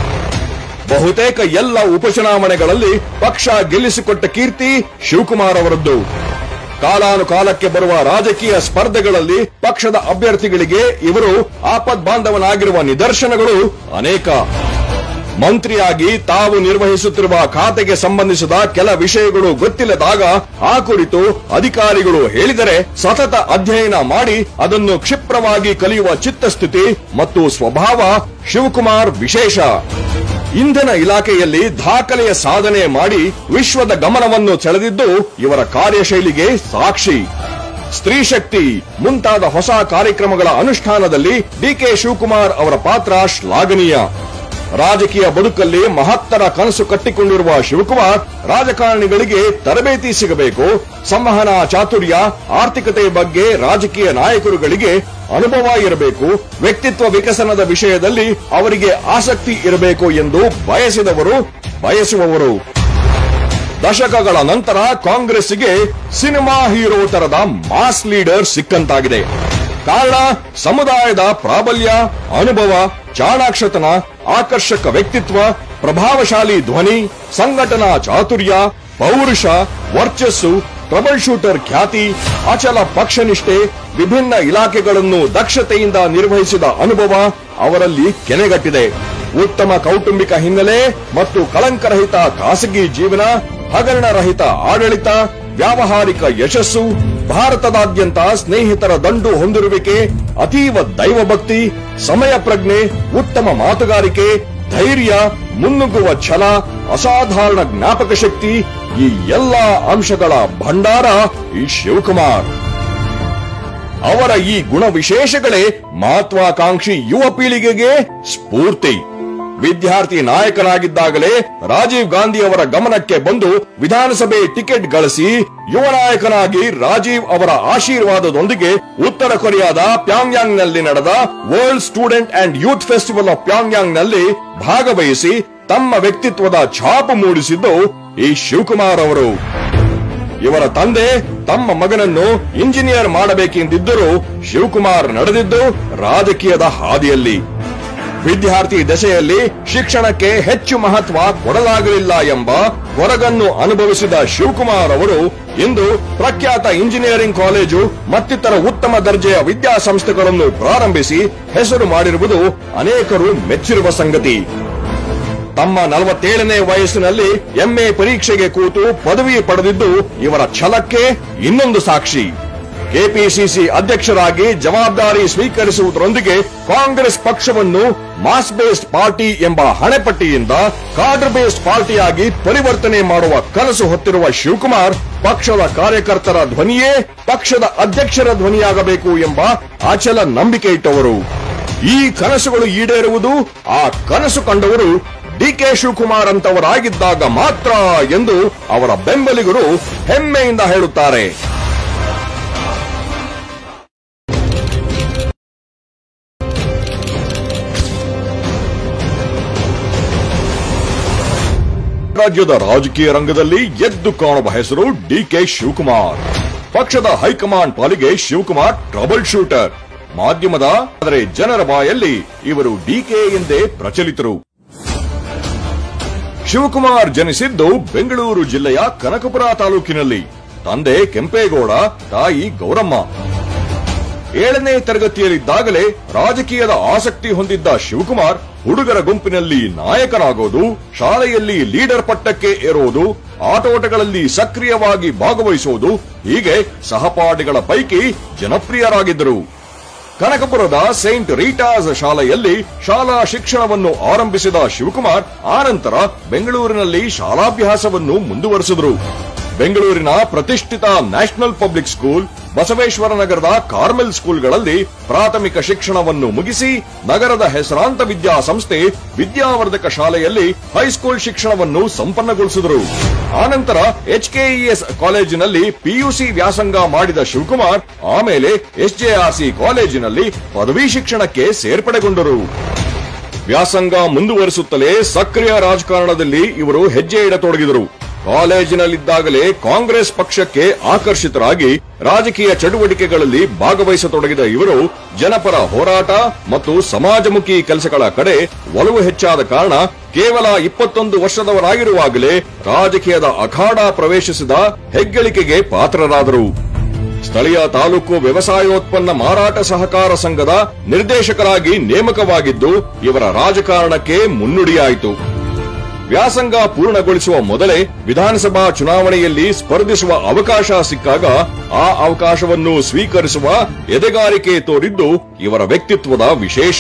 ಬಹುತೇಕ ಎಲ್ಲ ಉಪಚುನಾವಣೆಗಳಲ್ಲಿ ಪಕ್ಷ ಗೆಲ್ಲಿಸಿಕೊಟ್ಟ ಕೀರ್ತಿ ಶಿವಕುಮಾರ್ ಅವರದ್ದು ಕಾಲಾನುಕಾಲಕ್ಕೆ ಬರುವ ರಾಜಕೀಯ ಸ್ಪರ್ಧೆಗಳಲ್ಲಿ ಪಕ್ಷದ ಅಭ್ಯರ್ಥಿಗಳಿಗೆ ಇವರು ಆಪದ್ ಬಾಂಧವನಾಗಿರುವ ನಿದರ್ಶನಗಳು ಅನೇಕ ಮಂತ್ರಿಯಾಗಿ ತಾವು ನಿರ್ವಹಿಸುತ್ತಿರುವ ಖಾತೆಗೆ ಸಂಬಂಧಿಸಿದ ಕೆಲ ವಿಷಯಗಳು ಗೊತ್ತಿಲ್ಲದಾಗ ಆ ಕುರಿತು ಅಧಿಕಾರಿಗಳು ಹೇಳಿದರೆ ಸತತ ಅಧ್ಯಯನ ಮಾಡಿ ಅದನ್ನು ಕ್ಷಿಪ್ರವಾಗಿ ಕಲಿಯುವ ಚಿತ್ತಸ್ಥಿತಿ ಮತ್ತು ಸ್ವಭಾವ ಶಿವಕುಮಾರ್ ವಿಶೇಷ ಇಂಧನ ಇಲಾಖೆಯಲ್ಲಿ ದಾಖಲೆಯ ಸಾಧನೆ ಮಾಡಿ ವಿಶ್ವದ ಗಮನವನ್ನು ಸೆಳೆದಿದ್ದು ಇವರ ಕಾರ್ಯಶೈಲಿಗೆ ಸಾಕ್ಷಿ ಸ್ತ್ರೀ ಶಕ್ತಿ ಮುಂತಾದ ಹೊಸ ಕಾರ್ಯಕ್ರಮಗಳ ಅನುಷ್ಠಾನದಲ್ಲಿ ಡಿಕೆ ಶಿವಕುಮಾರ್ ಅವರ ಪಾತ್ರ ಶ್ಲಾಘನೀಯ ರಾಜಕೀಯ ಬದುಕಲ್ಲಿ ಮಹತ್ತರ ಕನಸು ಕಟ್ಟಿಕೊಂಡಿರುವ ಶಿವಕುಮಾರ್ ರಾಜಕಾರಣಿಗಳಿಗೆ ತರಬೇತಿ ಸಿಗಬೇಕು ಸಂವಹನ ಚಾತುರ್ಯ ಆರ್ಥಿಕತೆ ಬಗ್ಗೆ ರಾಜಕೀಯ ನಾಯಕರುಗಳಿಗೆ ಅನುಭವ ಇರಬೇಕು ವ್ಯಕ್ತಿತ್ವ ವಿಕಸನದ ವಿಷಯದಲ್ಲಿ ಅವರಿಗೆ ಆಸಕ್ತಿ ಇರಬೇಕು ಎಂದು ಬಯಸಿದವರು ಬಯಸುವವರು ದಶಕಗಳ ನಂತರ ಕಾಂಗ್ರೆಸ್ಸಿಗೆ ಸಿನಿಮಾ ಹೀರೋ ತರದ ಮಾಸ್ ಲೀಡರ್ ಸಿಕ್ಕಂತಾಗಿದೆ ಕಾರಣ ಸಮುದಾಯದ ಪ್ರಾಬಲ್ಯ ಅನುಭವ ಚಾಣಾಕ್ಷತನ ಆಕರ್ಷಕ ವ್ಯಕ್ತಿತ್ವ ಪ್ರಭಾವಶಾಲಿ ಧ್ವನಿ ಸಂಘಟನಾ ಚಾತುರ್ಯ ಪೌರುಷ ವರ್ಚಸ್ಸು ಟ್ರಬಲ್ ಶೂಟರ್ ಖ್ಯಾತಿ ಅಚಲ ಪಕ್ಷನಿಷ್ಠೆ ವಿಭಿನ್ನ ಇಲಾಖೆಗಳನ್ನು ದಕ್ಷತೆಯಿಂದ ನಿರ್ವಹಿಸಿದ ಅನುಭವ ಅವರಲ್ಲಿ ಕೆನೆಗಟ್ಟಿದೆ ಉತ್ತಮ ಕೌಟುಂಬಿಕ ಹಿನ್ನೆಲೆ ಮತ್ತು ಕಳಂಕರಹಿತ ಖಾಸಗಿ ಜೀವನ ಹಗರಣರಹಿತ ಆಡಳಿತ ವ್ಯಾವಹಾರಿಕ ಯಶಸ್ಸು ಭಾರತದಾದ್ಯಂತ ಸ್ನೇಹಿತರ ದಂಡು ಹೊಂದಿರುವಿಕೆ ಅತೀವ ದೈವಭಕ್ತಿ ಸಮಯ ಪ್ರಜ್ಞೆ ಉತ್ತಮ ಮಾತುಗಾರಿಕೆ ಧೈರ್ಯ ಮುನ್ನುಗ್ಗುವ ಛಲ ಅಸಾಧಾರಣ ಜ್ಞಾಪಕ ಶಕ್ತಿ ಈ ಎಲ್ಲಾ ಅಂಶಗಳ ಭಂಡಾರ ಈ ಶಿವಕುಮಾರ್ ಅವರ ಈ ಗುಣ ವಿಶೇಷಗಳೇ ಮಹತ್ವಾಕಾಂಕ್ಷಿ ಯುವ ಪೀಳಿಗೆಗೆ ಸ್ಫೂರ್ತಿ ವಿದ್ಯಾರ್ಥಿ ನಾಯಕನಾಗಿದ್ದಾಗಲೇ ರಾಜೀವ್ ಗಾಂಧಿ ಅವರ ಗಮನಕ್ಕೆ ಬಂದು ವಿಧಾನಸಭೆ ಟಿಕೆಟ್ ಗಳಿಸಿ ಯುವ ನಾಯಕನಾಗಿ ರಾಜೀವ್ ಅವರ ಆಶೀರ್ವಾದದೊಂದಿಗೆ ಉತ್ತರ ಕೊರಿಯಾದ ಪ್ಯಾಂಗ್ಯಾಂಗ್ ನಲ್ಲಿ ನಡೆದ world student and youth festival of Pyongyang ನಲ್ಲಿ ಭಾಗವಹಿಸಿ ತಮ್ಮ ವ್ಯಕ್ತಿತ್ವದ ಛಾಪು ಮೂಡಿಸಿದ್ದು ಈ ಶಿವಕುಮಾರ್ ಅವರು ಇವರ ತಂದೆ ತಮ್ಮ ಮಗನನ್ನು ಇಂಜಿನಿಯರ್ ಮಾಡಬೇಕೆಂದಿದ್ದರೂ ಶಿವಕುಮಾರ್ ನಡೆದಿದ್ದು ರಾಜಕೀಯದ ಹಾದಿಯಲ್ಲಿ ವಿದ್ಯಾರ್ಥಿ ದಶೆಯಲ್ಲಿ ಶಿಕ್ಷಣಕ್ಕೆ ಹೆಚ್ಚು ಮಹತ್ವ ಕೊಡಲಾಗಲಿಲ್ಲ ಎಂಬ ಹೊರಗನ್ನು ಅನುಭವಿಸಿದ ಶಿವಕುಮಾರ್ ಅವರು ಇಂದು ಪ್ರಖ್ಯಾತ ಇಂಜಿನಿಯರಿಂಗ್ ಕಾಲೇಜು ಮತ್ತಿತರ ಉತ್ತಮ ದರ್ಜೆಯ ವಿದ್ಯಾಸಂಸ್ಥೆಗಳನ್ನು ಪ್ರಾರಂಭಿಸಿ ಹೆಸರು ಮಾಡಿರುವುದು ಅನೇಕರು ಮೆಚ್ಚಿರುವ ಸಂಗತಿ ತಮ್ಮ ನಲವತ್ತೇಳನೇ ವಯಸ್ಸಿನಲ್ಲಿ ಎಂಎ ಪರೀಕ್ಷೆಗೆ ಕೂತು ಪದವಿ ಪಡೆದಿದ್ದು ಇವರ ಛಲಕ್ಕೆ ಇನ್ನೊಂದು ಸಾಕ್ಷಿ ಕೆಪಿಸಿಸಿ ಅಧ್ಯಕ್ಷರಾಗಿ ಜವಾಬ್ದಾರಿ ಸ್ವೀಕರಿಸುವುದರೊಂದಿಗೆ ಕಾಂಗ್ರೆಸ್ ಪಕ್ಷವನ್ನು ಮಾಸ್ ಬೇಸ್ಡ್ ಪಾರ್ಟಿ ಎಂಬ ಹಣೆಪಟ್ಟಿಯಿಂದ ಕಾರ್ಡರ್ ಬೇಸ್ಡ್ ಪಾರ್ಟಿಯಾಗಿ ಪರಿವರ್ತನೆ ಮಾಡುವ ಕನಸು ಹೊತ್ತಿರುವ ಶಿವಕುಮಾರ್ ಪಕ್ಷದ ಕಾರ್ಯಕರ್ತರ ಧ್ವನಿಯೇ ಪಕ್ಷದ ಅಧ್ಯಕ್ಷರ ಧ್ವನಿಯಾಗಬೇಕು ಎಂಬ ಅಚಲ ನಂಬಿಕೆ ಇಟ್ಟವರು ಈ ಕನಸುಗಳು ಈಡೇರುವುದು ಆ ಕನಸು ಕಂಡವರು ಡಿಕೆ ಶಿವಕುಮಾರ್ ಅಂತವರಾಗಿದ್ದಾಗ ಮಾತ್ರ ಎಂದು ಅವರ ಬೆಂಬಲಿಗರು ಹೆಮ್ಮೆಯಿಂದ ಹೇಳುತ್ತಾರೆ ರಾಜ್ಯದ ರಾಜಕೀಯ ರಂಗದಲ್ಲಿ ಎದ್ದು ಕಾಣುವ ಹೆಸರು ಡಿಕೆ ಶಿವಕುಮಾರ್ ಪಕ್ಷದ ಹೈಕಮಾಂಡ್ ಪಾಲಿಗೆ ಶಿವಕುಮಾರ್ ಟ್ರಬಲ್ ಶೂಟರ್ ಮಾಧ್ಯಮದ ಆದರೆ ಜನರ ಬಾಯಲ್ಲಿ ಇವರು ಡಿಕೆ ಎಂದೇ ಪ್ರಚಲಿತರು ಶಿವಕುಮಾರ್ ಜನಿಸಿದ್ದು ಬೆಂಗಳೂರು ಜಿಲ್ಲೆಯ ಕನಕಪುರ ತಾಲೂಕಿನಲ್ಲಿ ತಂದೆ ಕೆಂಪೇಗೌಡ ತಾಯಿ ಗೌರಮ್ಮ ಏಳನೇ ತರಗತಿಯಲ್ಲಿದ್ದಾಗಲೇ ರಾಜಕೀಯದ ಆಸಕ್ತಿ ಹೊಂದಿದ್ದ ಶಿವಕುಮಾರ್ ಹುಡುಗರ ಗುಂಪಿನಲ್ಲಿ ನಾಯಕನಾಗೋದು ಶಾಲೆಯಲ್ಲಿ ಲೀಡರ್ ಪಟ್ಟಕ್ಕೆ ಏರೋದು ಆಟೋಟಗಳಲ್ಲಿ ಸಕ್ರಿಯವಾಗಿ ಭಾಗವಹಿಸುವುದು ಹೀಗೆ ಸಹಪಾಠಿಗಳ ಪೈಕಿ ಜನಪ್ರಿಯರಾಗಿದ್ದರು ಕನಕಪುರದ ಸೈಂಟ್ ರೀಟಾಸ್ ಶಾಲೆಯಲ್ಲಿ ಶಾಲಾ ಶಿಕ್ಷಣವನ್ನು ಆರಂಭಿಸಿದ ಶಿವಕುಮಾರ್ ಆನಂತರ ಬೆಂಗಳೂರಿನಲ್ಲಿ ಶಾಲಾಭ್ಯಾಸವನ್ನು ಮುಂದುವರೆಸಿದರು ಬೆಂಗಳೂರಿನ ಪ್ರತಿಷ್ಠಿತ ನ್ಯಾಷನಲ್ ಪಬ್ಲಿಕ್ ಸ್ಕೂಲ್ ಬಸವೇಶ್ವರ ನಗರದ ಕಾರ್ಮೆಲ್ ಸ್ಕೂಲ್ಗಳಲ್ಲಿ ಪ್ರಾಥಮಿಕ ಶಿಕ್ಷಣವನ್ನು ಮುಗಿಸಿ ನಗರದ ಹೆಸರಾಂತ ವಿದ್ಯಾಸಂಸ್ಥೆ ವಿದ್ಯಾವರ್ಧಕ ಶಾಲೆಯಲ್ಲಿ ಹೈಸ್ಕೂಲ್ ಶಿಕ್ಷಣವನ್ನು ಸಂಪನ್ನಗೊಳಿಸಿದರು ಆನಂತರ ಎಚ್ಕೆಇಎಸ್ ಕಾಲೇಜಿನಲ್ಲಿ ಪಿಯುಸಿ ವ್ಯಾಸಂಗ ಮಾಡಿದ ಶಿವಕುಮಾರ್ ಆಮೇಲೆ ಎಸ್ಜೆಆರ್ಸಿ ಕಾಲೇಜಿನಲ್ಲಿ ಪದವಿ ಶಿಕ್ಷಣಕ್ಕೆ ಸೇರ್ಪಡೆಗೊಂಡರು ವ್ಯಾಸಂಗ ಮುಂದುವರಿಸುತ್ತಲೇ ಸಕ್ರಿಯ ರಾಜಕಾರಣದಲ್ಲಿ ಇವರು ಹೆಜ್ಜೆ ಇಡತೊಡಗಿದರು ಕಾಲೇಜಿನಲ್ಲಿದ್ದಾಗಲೇ ಕಾಂಗ್ರೆಸ್ ಪಕ್ಷಕ್ಕೆ ಆಕರ್ಷಿತರಾಗಿ ರಾಜಕೀಯ ಚಟುವಟಿಕೆಗಳಲ್ಲಿ ಭಾಗವಹಿಸತೊಡಗಿದ ಇವರು ಜನಪರ ಹೋರಾಟ ಮತ್ತು ಸಮಾಜಮುಖಿ ಕೆಲಸಗಳ ಕಡೆ ಒಲವು ಹೆಚ್ಚಾದ ಕಾರಣ ಕೇವಲ ಇಪ್ಪತ್ತೊಂದು ವರ್ಷದವರಾಗಿರುವಾಗಲೇ ರಾಜಕೀಯದ ಅಖಾಡ ಪ್ರವೇಶಿಸಿದ ಹೆಗ್ಗಳಿಕೆಗೆ ಪಾತ್ರರಾದರು ಸ್ಥಳೀಯ ತಾಲೂಕು ವ್ಯವಸಾಯೋತ್ಪನ್ನ ಮಾರಾಟ ಸಹಕಾರ ಸಂಘದ ನಿರ್ದೇಶಕರಾಗಿ ನೇಮಕವಾಗಿದ್ದು ಇವರ ರಾಜಕಾರಣಕ್ಕೆ ಮುನ್ನುಡಿಯಾಯಿತು ವ್ಯಾಸಂಗ ಪೂರ್ಣಗೊಳಿಸುವ ಮೊದಲೇ ವಿಧಾನಸಭಾ ಚುನಾವಣೆಯಲ್ಲಿ ಸ್ಪರ್ಧಿಸುವ ಅವಕಾಶ ಸಿಕ್ಕಾಗ ಆ ಅವಕಾಶವನ್ನು ಸ್ವೀಕರಿಸುವ ಎದೆಗಾರಿಕೆ ತೋರಿದ್ದು ಇವರ ವ್ಯಕ್ತಿತ್ವದ ವಿಶೇಷ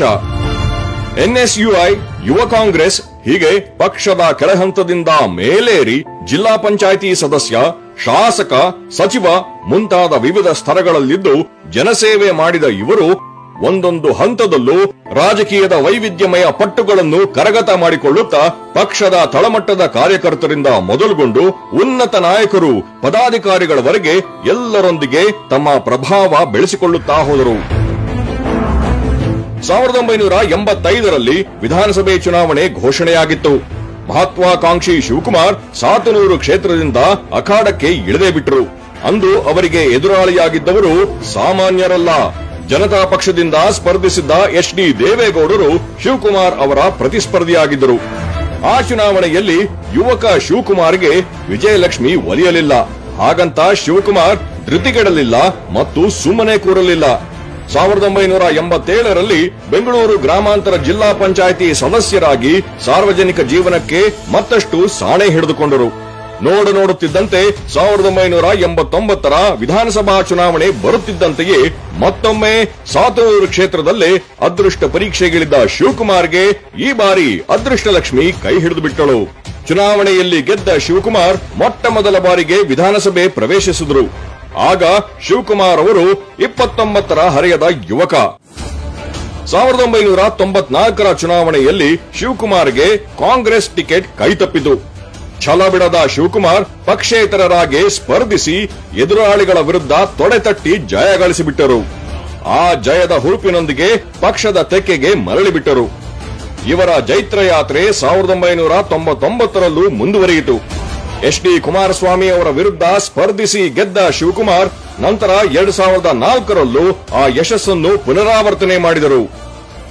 ಎನ್ಎಸ್ಯುಐ ಯುವ ಕಾಂಗ್ರೆಸ್ ಹೀಗೆ ಪಕ್ಷದ ಕೆಳಹಂತದಿಂದ ಮೇಲೇರಿ ಜಿಲ್ಲಾ ಪಂಚಾಯಿತಿ ಸದಸ್ಯ ಶಾಸಕ ಸಚಿವ ಮುಂತಾದ ವಿವಿಧ ಸ್ತರಗಳಲ್ಲಿದ್ದು ಜನಸೇವೆ ಮಾಡಿದ ಇವರು ಒಂದೊಂದು ಹಂತದಲ್ಲೂ ರಾಜಕೀಯದ ವೈವಿಧ್ಯಮಯ ಪಟ್ಟುಗಳನ್ನು ಕರಗತ ಮಾಡಿಕೊಳ್ಳುತ್ತಾ ಪಕ್ಷದ ತಳಮಟ್ಟದ ಕಾರ್ಯಕರ್ತರಿಂದ ಮೊದಲುಗೊಂಡು ಉನ್ನತ ನಾಯಕರು ಪದಾಧಿಕಾರಿಗಳವರೆಗೆ ಎಲ್ಲರೊಂದಿಗೆ ತಮ್ಮ ಪ್ರಭಾವ ಬೆಳೆಸಿಕೊಳ್ಳುತ್ತಾ ಹೋದರು ಸಾವಿರದ ಒಂಬೈನೂರ ಎಂಬತ್ತೈದರಲ್ಲಿ ವಿಧಾನಸಭೆ ಚುನಾವಣೆ ಘೋಷಣೆಯಾಗಿತ್ತು ಮಹತ್ವಾಕಾಂಕ್ಷಿ ಶಿವಕುಮಾರ್ ಸಾತನೂರು ಕ್ಷೇತ್ರದಿಂದ ಅಖಾಡಕ್ಕೆ ಇಳಿದೇ ಬಿಟ್ಟರು ಅಂದು ಅವರಿಗೆ ಎದುರಾಳಿಯಾಗಿದ್ದವರು ಸಾಮಾನ್ಯರಲ್ಲ ಜನತಾ ಪಕ್ಷದಿಂದ ಸ್ಪರ್ಧಿಸಿದ್ದ ಎಚ್ ಡಿ ದೇವೇಗೌಡರು ಶಿವಕುಮಾರ್ ಅವರ ಪ್ರತಿಸ್ಪರ್ಧಿಯಾಗಿದ್ದರು ಆ ಚುನಾವಣೆಯಲ್ಲಿ ಯುವಕ ಶಿವಕುಮಾರ್ಗೆ ವಿಜಯಲಕ್ಷ್ಮಿ ಒಲಿಯಲಿಲ್ಲ ಹಾಗಂತ ಶಿವಕುಮಾರ್ ಧೃತಿಗೆಡಲಿಲ್ಲ ಮತ್ತು ಸುಮ್ಮನೆ ಕೂರಲಿಲ್ಲ ಸಾವಿರದ ಒಂಬೈನೂರ ಎಂಬತ್ತೇಳರಲ್ಲಿ ಬೆಂಗಳೂರು ಗ್ರಾಮಾಂತರ ಜಿಲ್ಲಾ ಪಂಚಾಯಿತಿ ಸದಸ್ಯರಾಗಿ ಸಾರ್ವಜನಿಕ ಜೀವನಕ್ಕೆ ಮತ್ತಷ್ಟು ಸಾಣೆ ಹಿಡಿದುಕೊಂಡರು ನೋಡು ನೋಡುತ್ತಿದ್ದಂತೆ ಸಾವಿರದ ಒಂಬೈನೂರ ಎಂಬತ್ತೊಂಬತ್ತರ ವಿಧಾನಸಭಾ ಚುನಾವಣೆ ಬರುತ್ತಿದ್ದಂತೆಯೇ ಮತ್ತೊಮ್ಮೆ ಸಾತನೂರು ಕ್ಷೇತ್ರದಲ್ಲೇ ಅದೃಷ್ಟ ಪರೀಕ್ಷೆಗಿಳಿದ ಶಿವಕುಮಾರ್ಗೆ ಈ ಬಾರಿ ಅದೃಷ್ಟಲಕ್ಷ್ಮಿ ಕೈ ಹಿಡಿದು ಬಿಟ್ಟಳು ಚುನಾವಣೆಯಲ್ಲಿ ಗೆದ್ದ ಶಿವಕುಮಾರ್ ಮೊಟ್ಟ ಮೊದಲ ಬಾರಿಗೆ ವಿಧಾನಸಭೆ ಪ್ರವೇಶಿಸಿದರು ಆಗ ಶಿವಕುಮಾರ್ ಅವರು ಇಪ್ಪತ್ತೊಂಬತ್ತರ ಹರೆಯದ ಯುವಕ ಸಾವಿರದ ಒಂಬೈನೂರ ತೊಂಬತ್ನಾಲ್ಕರ ಚುನಾವಣೆಯಲ್ಲಿ ಶಿವಕುಮಾರ್ಗೆ ಕಾಂಗ್ರೆಸ್ ಟಿಕೆಟ್ ಕೈತಪ್ಪಿತು ಛಲ ಬಿಡದ ಶಿವಕುಮಾರ್ ಪಕ್ಷೇತರರಾಗಿ ಸ್ಪರ್ಧಿಸಿ ಎದುರಾಳಿಗಳ ವಿರುದ್ಧ ತೊಡೆತಟ್ಟಿ ಜಯ ಗಳಿಸಿಬಿಟ್ಟರು ಆ ಜಯದ ಹುರುಪಿನೊಂದಿಗೆ ಪಕ್ಷದ ತೆಕ್ಕೆಗೆ ಮರಳಿಬಿಟ್ಟರು ಇವರ ಜೈತ್ರ ಯಾತ್ರೆ ಸಾವಿರದ ಒಂಬೈನೂರ ತೊಂಬತ್ತೊಂಬತ್ತರಲ್ಲೂ ಮುಂದುವರಿಯಿತು ಎಚ್ ಡಿ ಕುಮಾರಸ್ವಾಮಿ ಅವರ ವಿರುದ್ಧ ಸ್ಪರ್ಧಿಸಿ ಗೆದ್ದ ಶಿವಕುಮಾರ್ ನಂತರ ಎರಡ್ ಸಾವಿರದ ನಾಲ್ಕರಲ್ಲೂ ಆ ಯಶಸ್ಸನ್ನು ಪುನರಾವರ್ತನೆ ಮಾಡಿದರು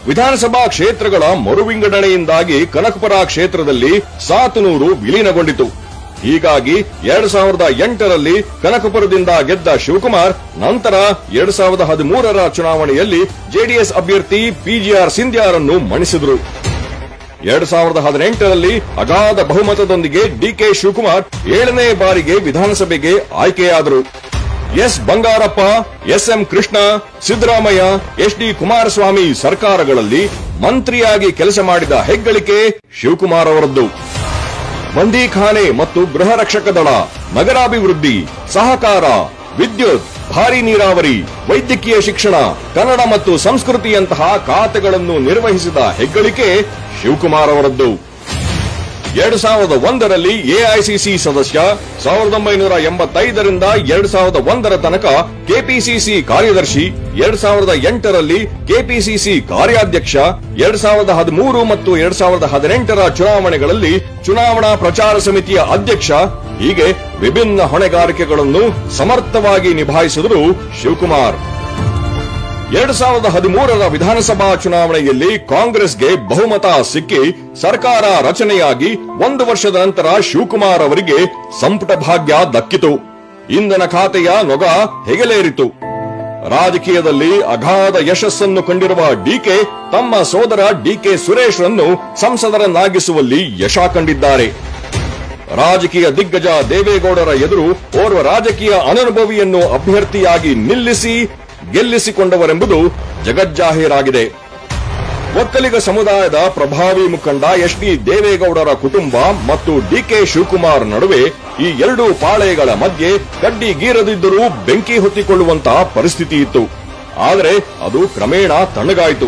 ವಿಧಾನಸಭಾ ಕ್ಷೇತ್ರಗಳ ಮರುವಿಂಗಡಣೆಯಿಂದಾಗಿ ಕನಕಪುರ ಕ್ಷೇತ್ರದಲ್ಲಿ ಸಾತನೂರು ವಿಲೀನಗೊಂಡಿತು ಹೀಗಾಗಿ ಎರಡ್ ಸಾವಿರದ ಎಂಟರಲ್ಲಿ ಕನಕಪುರದಿಂದ ಗೆದ್ದ ಶಿವಕುಮಾರ್ ನಂತರ ಎರಡ್ ಸಾವಿರದ ಹದಿಮೂರರ ಚುನಾವಣೆಯಲ್ಲಿ ಜೆಡಿಎಸ್ ಅಭ್ಯರ್ಥಿ ಪಿಜಿಆರ್ ಸಿಂಧ್ಯಾರನ್ನು ಮಣಿಸಿದರು ಎರಡ್ ಸಾವಿರದ ಹದಿನೆಂಟರಲ್ಲಿ ಅಗಾಧ ಬಹುಮತದೊಂದಿಗೆ ಡಿಕೆ ಶಿವಕುಮಾರ್ ಏಳನೇ ಬಾರಿಗೆ ವಿಧಾನಸಭೆಗೆ ಆಯ್ಕೆಯಾದರು S Bangarappa SM Krishna Siddaramaiah H D Kumaraswamy ಸರ್ಕಾರಗಳಲ್ಲಿ ಮಂತ್ರಿಯಾಗಿ ಕೆಲಸ ಮಾಡಿದ ಹೆಗ್ಗಳಿಕೆ ಶಿವಕುಮಾರ್ ಅವರದ್ದು ಬಂದೀಖಾನೆ ಮತ್ತು ಗೃಹ ರಕ್ಷಕ ದಳ ನಗರಾಭಿವೃದ್ಧಿ ಸಹಕಾರ ವಿದ್ಯುತ್ ಭಾರಿ ನೀರಾವರಿ ವೈದ್ಯಕೀಯ ಶಿಕ್ಷಣ ಕನ್ನಡ ಮತ್ತು ಸಂಸ್ಕೃತಿಯಂತಹ ಖಾತೆಗಳನ್ನು ನಿರ್ವಹಿಸಿದ ಹೆಗ್ಗಳಿಕೆ ಶಿವಕುಮಾರ್ ಅವರದ್ದು ಎರಡು ಸಾವಿರದ ಒಂದರಲ್ಲಿ ಎಐಸಿಸಿ ಸದಸ್ಯ ಸಾವಿರದ ಒಂಬೈನೂರ ಎಂಬತ್ತೈದರಿಂದ ಎರಡು ಸಾವಿರದ ಒಂದರ ತನಕ ಕೆಪಿಸಿಸಿ ಕಾರ್ಯದರ್ಶಿ ಎರಡ್ ಸಾವಿರದ ಎಂಟರಲ್ಲಿ ಕೆಪಿಸಿಸಿ ಕಾರ್ಯಾಧ್ಯಕ್ಷ ಎರಡ್ ಸಾವಿರದ ಹದಿಮೂರು ಮತ್ತು ಎರಡ್ ಸಾವಿರದ ಹದಿನೆಂಟರ ಚುನಾವಣೆಗಳಲ್ಲಿ ಚುನಾವಣಾ ಪ್ರಚಾರ ಸಮಿತಿಯ ಅಧ್ಯಕ್ಷ ಹೀಗೆ ವಿಭಿನ್ನ ಹೊಣೆಗಾರಿಕೆಗಳನ್ನು ಸಮರ್ಥವಾಗಿ ನಿಭಾಯಿಸಿದರು ಶಿವಕುಮಾರ್ ಎರಡ್ ಸಾವಿರದ ಹದಿಮೂರರ ವಿಧಾನಸಭಾ ಚುನಾವಣೆಯಲ್ಲಿ ಕಾಂಗ್ರೆಸ್ಗೆ ಬಹುಮತ ಸಿಕ್ಕಿ ಸರ್ಕಾರ ರಚನೆಯಾಗಿ ಒಂದು ವರ್ಷದ ನಂತರ ಶಿವಕುಮಾರ್ ಅವರಿಗೆ ಸಂಪುಟ ಭಾಗ್ಯ ದಕ್ಕಿತು ಇಂಧನ ಖಾತೆಯ ನೊಗ ಹೆಗಲೇರಿತು ರಾಜಕೀಯದಲ್ಲಿ ಅಗಾಧ ಯಶಸ್ಸನ್ನು ಕಂಡಿರುವ ಡಿಕೆ ತಮ್ಮ ಸೋದರ ಡಿಕೆ ಸುರೇಶ್ ರನ್ನು ಸಂಸದರನ್ನಾಗಿಸುವಲ್ಲಿ ಯಶ ಕಂಡಿದ್ದಾರೆ ರಾಜಕೀಯ ದಿಗ್ಗಜ ದೇವೇಗೌಡರ ಎದುರು ಓರ್ವ ರಾಜಕೀಯ ಅನನುಭವಿಯನ್ನು ಅಭ್ಯರ್ಥಿಯಾಗಿ ನಿಲ್ಲಿಸಿ ಗೆಲ್ಲಿಸಿಕೊಂಡವರೆಂಬುದು ಜಗಜ್ಜಾಹೀರಾಗಿದೆ ಒಕ್ಕಲಿಗ ಸಮುದಾಯದ ಪ್ರಭಾವಿ ಮುಖಂಡ ಎಚ್ ಡಿ ದೇವೇಗೌಡರ ಕುಟುಂಬ ಮತ್ತು ಡಿಕೆ ಶಿವಕುಮಾರ್ ನಡುವೆ ಈ ಎರಡು ಪಾಳೆಯಗಳ ಮಧ್ಯೆ ಕಡ್ಡಿ ಗೀರದಿದ್ದರೂ ಬೆಂಕಿ ಹೊತ್ತಿಕೊಳ್ಳುವಂತಹ ಪರಿಸ್ಥಿತಿ ಇತ್ತು ಆದರೆ ಅದು ಕ್ರಮೇಣ ತಣ್ಣಗಾಯಿತು